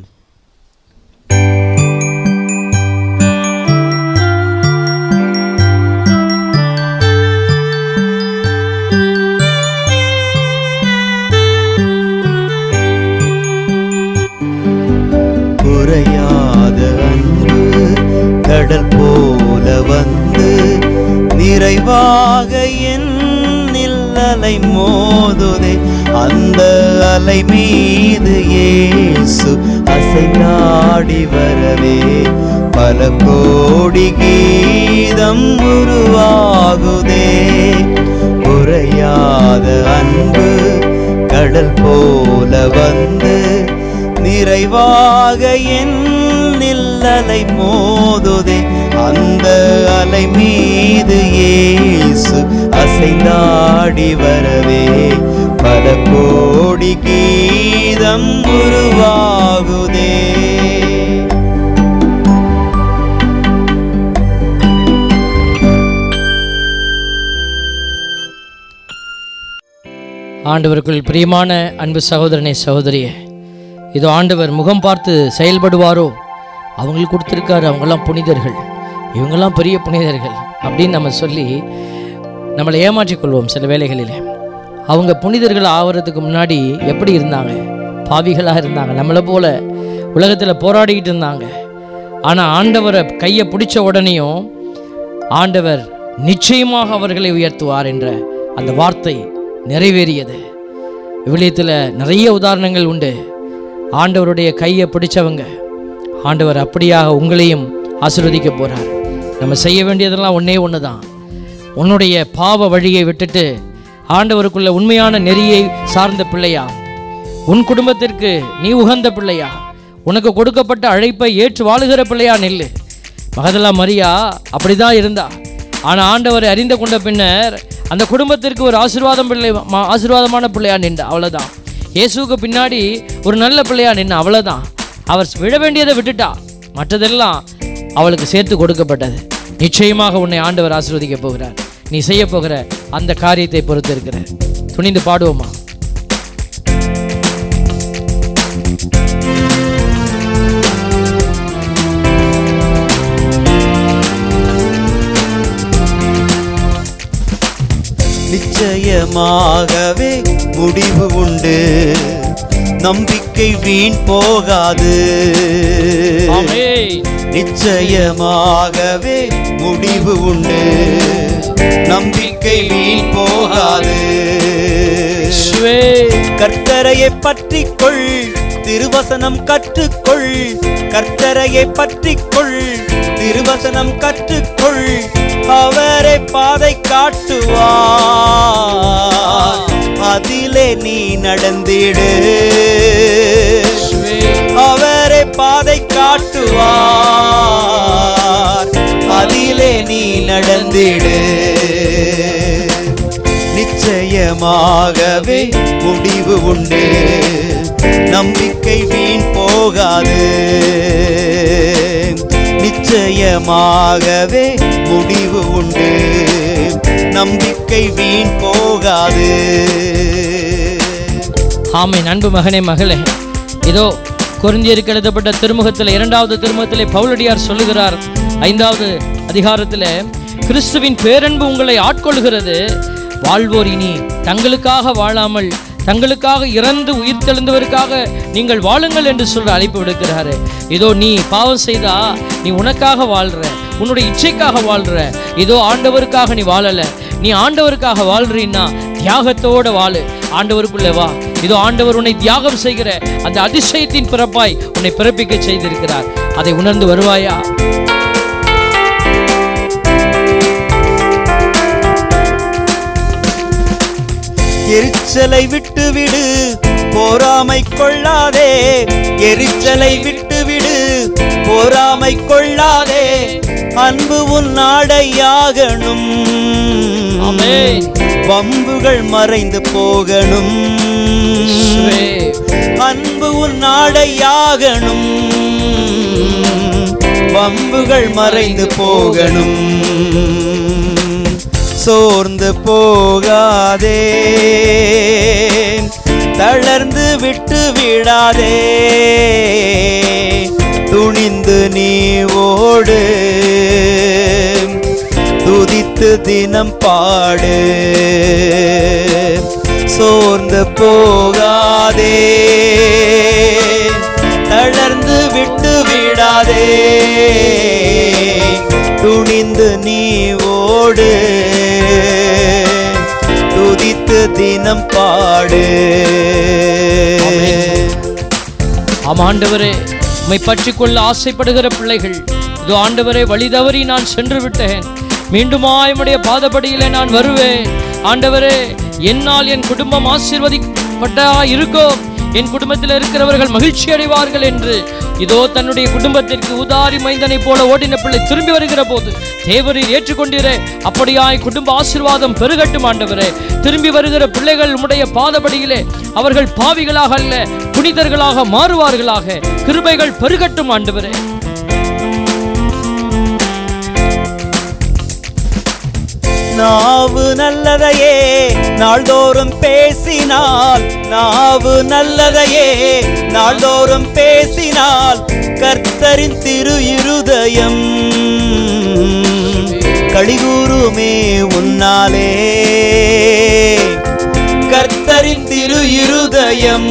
குறையாத அன்பு கடல் போல வந்து நிறைவாக என்னில் அலை மோதுதே அந்த அலை மீது இயேசு அசைந்தாடி வரவே பல கோடி கீதம் உருவாகுதே குறையாத அன்பு கடல் போல வந்து நிறைவாக என்னில் அலை மோதுதே அந்த அலை மீது இயேசு அசைந்தாடி வரவே பல கோடி கீதம் உருவாகுதே ஆண்டவருக்குள் பிரியமான அன்பு சகோதரனே சகோதரியே இதோ ஆண்டவர் முகம் பார்த்து செயல்படுவாரோ அவங்களுக்கு கொடுத்துருக்காரு அவங்கெல்லாம் புனிதர்கள் இவங்கெல்லாம் பெரிய புனிதர்கள் அப்படின்னு நம்ம சொல்லி நம்மளை ஏமாற்றிக் கொள்வோம் சில வேளைகளில் அவங்க புனிதர்கள் ஆவறதுக்கு முன்னாடி எப்படி இருந்தாங்க பாவிகளாக இருந்தாங்க நம்மளை போல உலகத்தில் போராடிக்கிட்டு இருந்தாங்க ஆனால் ஆண்டவரை கையை பிடிச்ச உடனேயும் ஆண்டவர் நிச்சயமாக அவர்களை உயர்த்துவார் என்ற அந்த வார்த்தை நிறைவேறியது விவிலியத்தில் நிறைய உதாரணங்கள் உண்டு ஆண்டவருடைய கையை பிடிச்சவங்க ஆண்டவர் அப்படியாக உங்களையும் ஆசீர்வதிக்க போறார் நம்ம செய்ய வேண்டியதெல்லாம் ஒன்றே ஒன்று தான் உன்னுடைய பாவ வழியை விட்டுட்டு ஆண்டவருக்குள்ள உண்மையான நெறியை சார்ந்த பிள்ளையா உன் குடும்பத்திற்கு நீ உகந்த பிள்ளையா உனக்கு கொடுக்கப்பட்ட அழைப்பை ஏற்று வாழுகிற பிள்ளையா நில்லு மகதலா மரியா அப்படிதான் இருந்தா ஆனால் ஆண்டவரை அறிந்து கொண்ட பின்னர் அந்த குடும்பத்திற்கு ஒரு ஆசீர்வாதம் பிள்ளை மா- ஆசீர்வாதமான பிள்ளையா நின்றா அவ்வளவுதான் இயேசுவுக்கு பின்னாடி ஒரு நல்ல பிள்ளையா நின்று அவ்வளவுதான் அவர் விட வேண்டியதை விட்டுட்டா மற்றதெல்லாம் அவளுக்கு சேர்த்து கொடுக்கப்பட்டது நிச்சயமாக உன்னை ஆண்டவர் ஆசீர்வதிக்க போகிறார் நீ செய்ய போகிற அந்த காரியத்தை பொறுத்து இருக்கிற துணிந்து பாடுவோமா நிச்சயமாகவே முடிவு உண்டு நம்பிக்கை வீண் போகாது நிச்சயமாகவே முடிவு உண்டு நம்பிக்கை வீண் போகாது கர்த்தரையை பற்றிக்கொள் திருவசனம் கற்றுக்கொள் கர்த்தரையை பற்றிக்கொள் திருவசனம் கற்றுக்கொள் அவரை பாதை காட்டுவார் அதிலே நீ நடந்திடு அவரை பாதை காட்டுவார் அதிலே நீ நடந்திடு நிச்சயமாகவே முடிவு உண்டு நம்பிக்கை வீண் போகாது நிச்சயமாகவே முடிவு உண்டு நம்பிக்கை வீண் போகாது ஆமென் அன்பு மகனே மகளே இதோ கொரிந்தியருக்கு எழுதப்பட்ட திருமுகத்தில் இரண்டாவது திருமுகத்திலே பவுலடியார் சொல்லுகிறார் ஐந்தாவது அதிகாரத்தில் கிறிஸ்துவின் பேரன்பு உங்களை ஆட்கொள்கிறது வாழ்வோர் இனி தங்களுக்காக வாழாமல் தங்களுக்காக இறந்து உயிர் தெழுந்தவருக்காக நீங்கள் வாழுங்கள் என்று சொல்ற அழைப்பு விடுக்கிறாரு இதோ நீ பாவம் செய்தா நீ உனக்காக வாழ்ற உன்னுடைய இச்சைக்காக வாழ்ற இதோ ஆண்டவருக்காக நீ வாழல நீ ஆண்டவருக்காக வாழ்றீன்னா தியாகத்தோட வாழு ஆண்டவருக்குள்ளே வா இதோ ஆண்டவர் உன்னை தியாகம் செய்கிற அந்த அதிசயத்தின் பிறப்பாய் உன்னை பிறப்பிக்க செய்திருக்கிறார் அதை உணர்ந்து வருவாயா எரிச்சலை விட்டுவிடு போராமை கொள்ளாதே எரிச்சலை விட்டுவிடு போராமை கொள்ளாதே அன்பு உன் நாடையாகணும் வம்புகள் மறைந்து போகணும் அன்பு உன் நாடையாகணும் வம்புகள் மறைந்து போகணும் சோர்ந்து போகாதே தளர்ந்து விட்டு விடாதே துணிந்து நீ ஓடு துதித்து தினம் பாடு சோர்ந்து போகாதே தளர்ந்து விட்டு விடாதே துணிந்து நீ ஓடு துதித்து தினம் பாடு ஆம் ஆண்டவரே உம்மை பற்றிக் கொள்ள ஆசைப்படுகிற பிள்ளைகள் இதோ ஆண்டவரே வழி தவறி நான் சென்று விட்டேன் மீண்டுமாய் உம்முடைய பாதபடியிலே நான் வருவேன் ஆண்டவரே என்னால் என் குடும்பம் ஆசீர்வதிப்பட்டா இருக்கும் என் குடும்பத்தில் இருக்கிறவர்கள் மகிழ்ச்சி அடைவார்கள் என்று இதோ தன்னுடைய குடும்பத்திற்கு உதாரி மைந்தனை போல ஓடின பிள்ளை திரும்பி வருகிற போது தேவரீர் ஏற்றுக்கொண்டீரே அப்படியாய் குடும்ப ஆசீர்வாதம் பெருகட்டும் ஆண்டவரே திரும்பி வருகிற பிள்ளைகள் உம்முடைய பாதபடியிலே அவர்கள் பாவிகளாக அல்ல புனிதர்களாக மாறுவார்களாக கிருபைகள் பெருகட்டும் ஆண்டவரே நாவு நல்லதையே நாள்தோறும் பேசினால் நாவு நல்லதையே நாள்தோறும் பேசினால் கர்த்தரின் திரு இருதயம் கழிகூறுமே உன்னாலே கர்த்தரின் திரு இருதயம்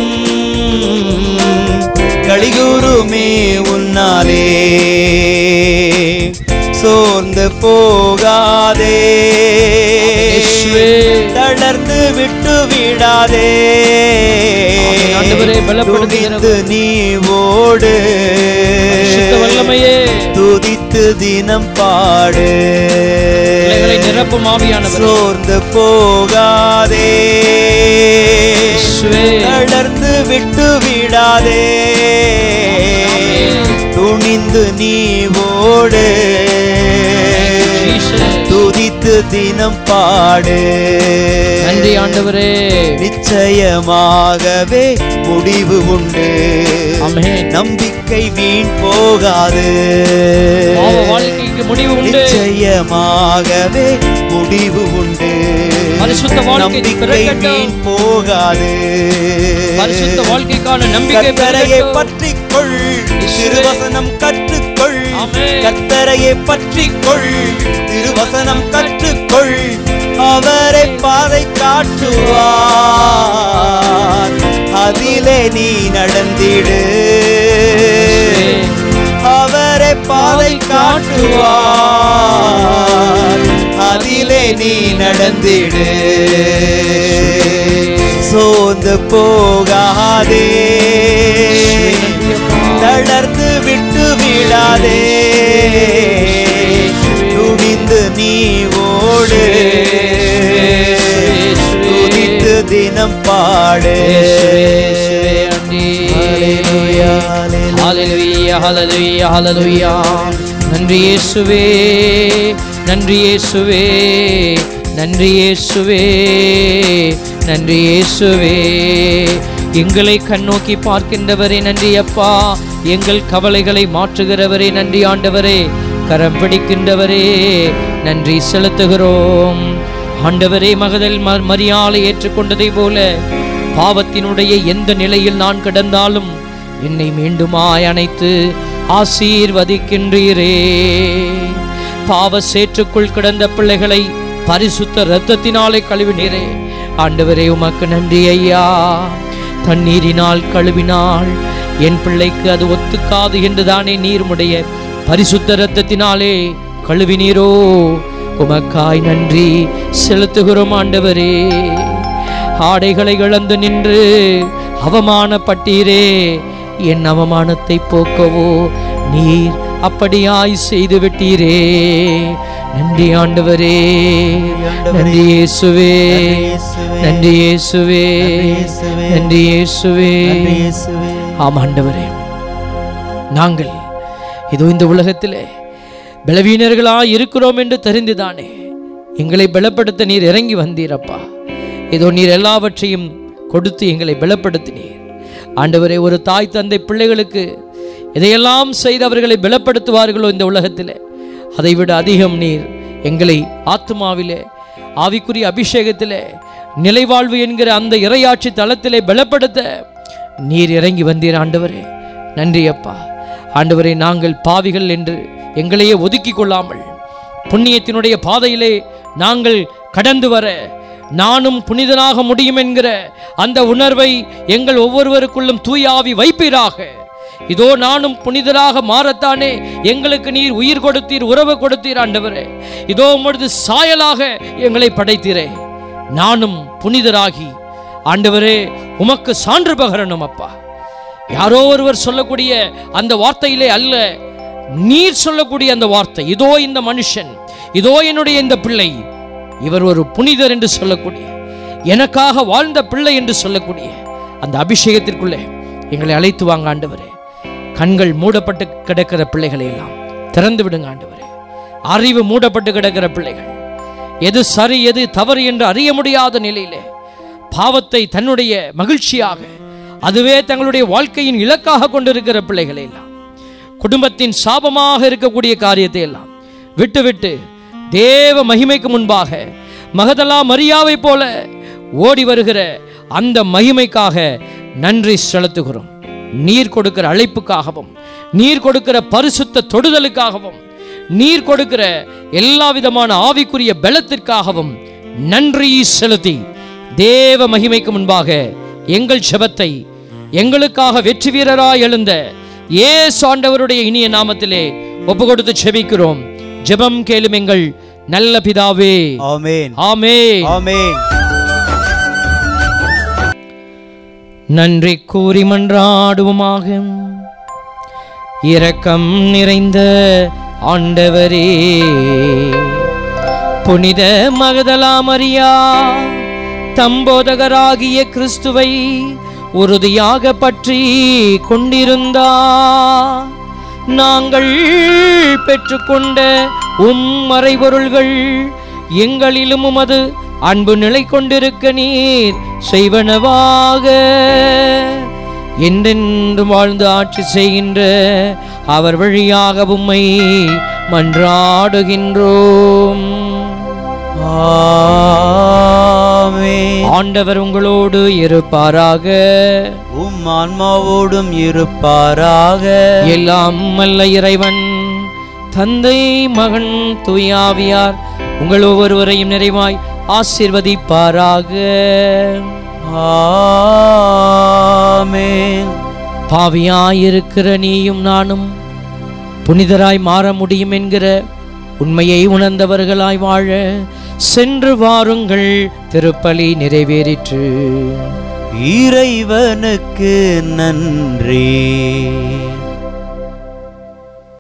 கழிகூறுமே உன்னாலே சோர்ந்து போகாதே இயேசுவே. தளர்ந்து விட்டு விடாதே ஆமென். ஆண்டவரே, பலப்படுத்துகிறவர். துதித்து நீ ஓடு பரிசுத்த வல்லமையே துதித்து தினம் பாடு பிள்ளைகளை நிரப்பும் ஆவியானவர் சோர்ந்து போகாதே இயேசுவே. தளர்ந்து விட்டு விடாதே துணிந்து நீ ஓடு Jesus. துதித்து தினம் பாடு நன்றி ஆண்டவரே நிச்சயமாகவே முடிவு உண்டு ஆமென். நம்பிக்கை வீண் போகாது பாவ வாழ்க்கைக்கு முடிவு உண்டு நிச்சயமாகவே முடிவு உண்டு பரிசுத்த வாழ்க்கை நம்பிக்கை பிறக்கட்டும். வீண் போகாது பரிசுத்த வாழ்க்கைக்கான நம்பிக்கை கர்த்தரையே பெருகட்டும். பற்றிக்கொள் இயேசுவே. திருவசனம் கற்றுக்கொள் ஆமென். கர்த்தரையே பற்றிக்கொள் திருவசனம் கற்றுக்கொள் அவரை பாதை காட்டுவார் அதிலே நீ நடந்திடு அவரை பாதை காட்டுவார் அதிலே நீ நடந்திடு சோர்ந்து போகாதே தளர்ந்து விட்டு விடாதே துணிந்து நீ ஓடு துதித்து தினம் பாடு இயேசுவே, அண்டி. ஹalleluya, ஹalleluya. ஹalleluya, ஹalleluya, ஹalleluya. நன்றி இயேசுவே நன்றி இயேசுவே நன்றி இயேசுவே நன்றி இயேசுவே எங்களை கண்ணோக்கி பார்க்கின்றவரே நன்றி அப்பா எங்கள் கவலைகளை மாற்றுகிறவரே நன்றி ஆண்டவரே கரம் பிடிக்கின்றவரே நன்றி செலுத்துகிறோம் ஆண்டவரே மகதல் ம- மரியாளை ஏற்றுக்கொண்டதை போல பாவத்தினுடைய எந்த நிலையில் நான் கிடந்தாலும் என்னை மீண்டுமாய் அணைத்து ஆசீர்வதிக்கின்றீரே பாவ சேற்றுக்குள் கிடந்த பிள்ளைகளை பரிசுத்த இரத்தத்தினாலே கழுவினீரே ஆண்டவரே உமக்கு நன்றி ஐயா தண்ணீரினால் கழுவினால் என் பிள்ளைக்கு அது ஒத்துக்காது என்றுதானே நீர்முடைய பரிசுத்த இரத்தத்தினாலே கழுவினீரோ உமக்காய் நன்றி செலுத்துகிறோம் ஆண்டவரே ஆடைகளை இழந்து நின்று அவமானப்பட்டீரே என் அவமானத்தை போக்கவோ நீர் அப்படியாய் செய்து விட்டீரே நன்றி ஆண்டவரே நன்றி இயேசுவே நன்றி இயேசுவே நன்றி இயேசுவே ஆம் ஆண்டவரே நாங்கள் இதோ இந்த உலகத்திலே பலவீனர்களாய் இருக்கிறோம் என்று தெரிந்துதானே எங்களை பலப்படுத்த நீர் இறங்கி வந்தீரப்பா இதோ நீர் எல்லாவற்றையும் கொடுத்து எங்களை பலப்படுத்தினீர் ஆண்டவரே ஒரு தாய் தந்தை பிள்ளைகளுக்கு எதையெல்லாம் செய்து அவர்களை பலப்படுத்துவார்களோ இந்த உலகத்திலே அதைவிட அதிகம் நீர் எங்களை ஆத்மாவிலே ஆவிக்குரிய அபிஷேகத்திலே நிலைவாழ்வு என்கிற அந்த இறையாட்சி தளத்திலே பலப்படுத்த நீர் இறங்கி வந்தீர் ஆண்டவரே நன்றி அப்பா ஆண்டவரே நாங்கள் பாவிகள் என்று எங்களையே ஒதுக்கி கொள்ளாமல் புண்ணியத்தினுடைய பாதையிலே நாங்கள் கடந்து வர நானும் புனிதனாக முடியும் என்கிற அந்த உணர்வை எங்கள் ஒவ்வொருவருக்குள்ளும் தூய ஆவி வைப்பீராக இதோ நானும் புனிதராக மாறத்தானே எங்களுக்கு நீர் உயிர் கொடுத்தீர் உறவு கொடுத்தீர் ஆண்டவரே இதோ உமது சாயலாக எங்களை படைத்தீரே நானும் புனிதராகி ஆண்டவரே உமக்கு சான்று பகரணும் அப்பா யாரோ ஒருவர் சொல்லக்கூடிய அந்த வார்த்தையிலே அல்ல நீர் சொல்லக்கூடிய அந்த வார்த்தை இதோ இந்த மனுஷன் இதோ என்னுடைய இந்த பிள்ளை இவர் ஒரு புனிதர் என்று சொல்லக்கூடிய எனக்காக வாழ்ந்த பிள்ளை என்று சொல்லக்கூடிய அந்த அபிஷேகத்திற்குள்ளே எங்களை அழைத்து வாங்க ஆண்டவரே கண்கள் மூடப்பட்டு கிடக்கிற பிள்ளைகளை எல்லாம் திறந்து விடுங்க ஆண்டவரே அறிவு மூடப்பட்டு கிடக்கிற பிள்ளைகள் எது சரி எது தவறு என்று அறிய முடியாத நிலையிலே பாவத்தை தன்னுடைய மகிழ்ச்சியாக அதுவே தங்களுடைய வாழ்க்கையின் இலக்காக கொண்டிருக்கிற பிள்ளைகளை எல்லாம் குடும்பத்தின் சாபமாக இருக்கக்கூடிய காரியத்தை எல்லாம் விட்டுவிட்டு தேவ மகிமைக்கு முன்பாக மகதலா மரியாவை போல ஓடி வருகிற அந்த மகிமைக்காக நன்றி செலுத்துகிறோம் நீர் கொடுக்கிற அழைப்புக்காகவும் நீர் கொடுக்கிற பரிசுத்த தொடுதலுக்காகவும் நீர் கொடுக்கிற எல்லா விதமான ஆவிக்குரிய பலத்திற்காகவும் நன்றி செலுத்தி தேவ மகிமைக்கு முன்பாக எங்கள் செபத்தை எங்களுக்காக வெற்றி வீரராய் எழுந்த ஏசு ஆண்டவருடைய இனிய நாமத்திலே ஒப்பு கொடுத்து செபிக்கிறோம் ஜெபம் கேளும் எங்கள் நல்ல பிதாவே ஆமென் ஆமே ஆமென் நன்றி கூறி மன்றாடுவோமாக இரக்கம் நிறைந்த ஆண்டவரே புனித மகதலா மரியா தம்போதகராகிய கிறிஸ்துவை உறுதியாக பற்றி கொண்டிருந்தா நாங்கள் பெற்றுக்கொண்ட உம் மறைபொருள்கள் எங்களிலும் உமது அன்பு நிலை கொண்டிருக்க நீர் செய்வனவாக என்றென்றும் வாழ்ந்து ஆட்சி செய்கின்ற அவர் வழியாக உம்மை மன்றாடுகின்றோம் ஆமென் ஆண்டவர் உங்களோடு இருப்பாராக உம் ஆன்மாவோடும் இருப்பாராக எல்லாம் அல்ல இறைவன் தந்தை மகன் தூயாவியார் உங்கள் ஒவ்வொருவரையும் நிறைவாய் ஆசீர்வதிப்பாராக ஆமென் பாவியாயிருக்கிற நீயும் நானும் புனிதராய் மாற முடியும் என்கிற உண்மையை உணர்ந்தவர்களாய் வாழ சென்று வாருங்கள் திருப்பலி நிறைவேறிற்று இறைவனுக்கு நன்றி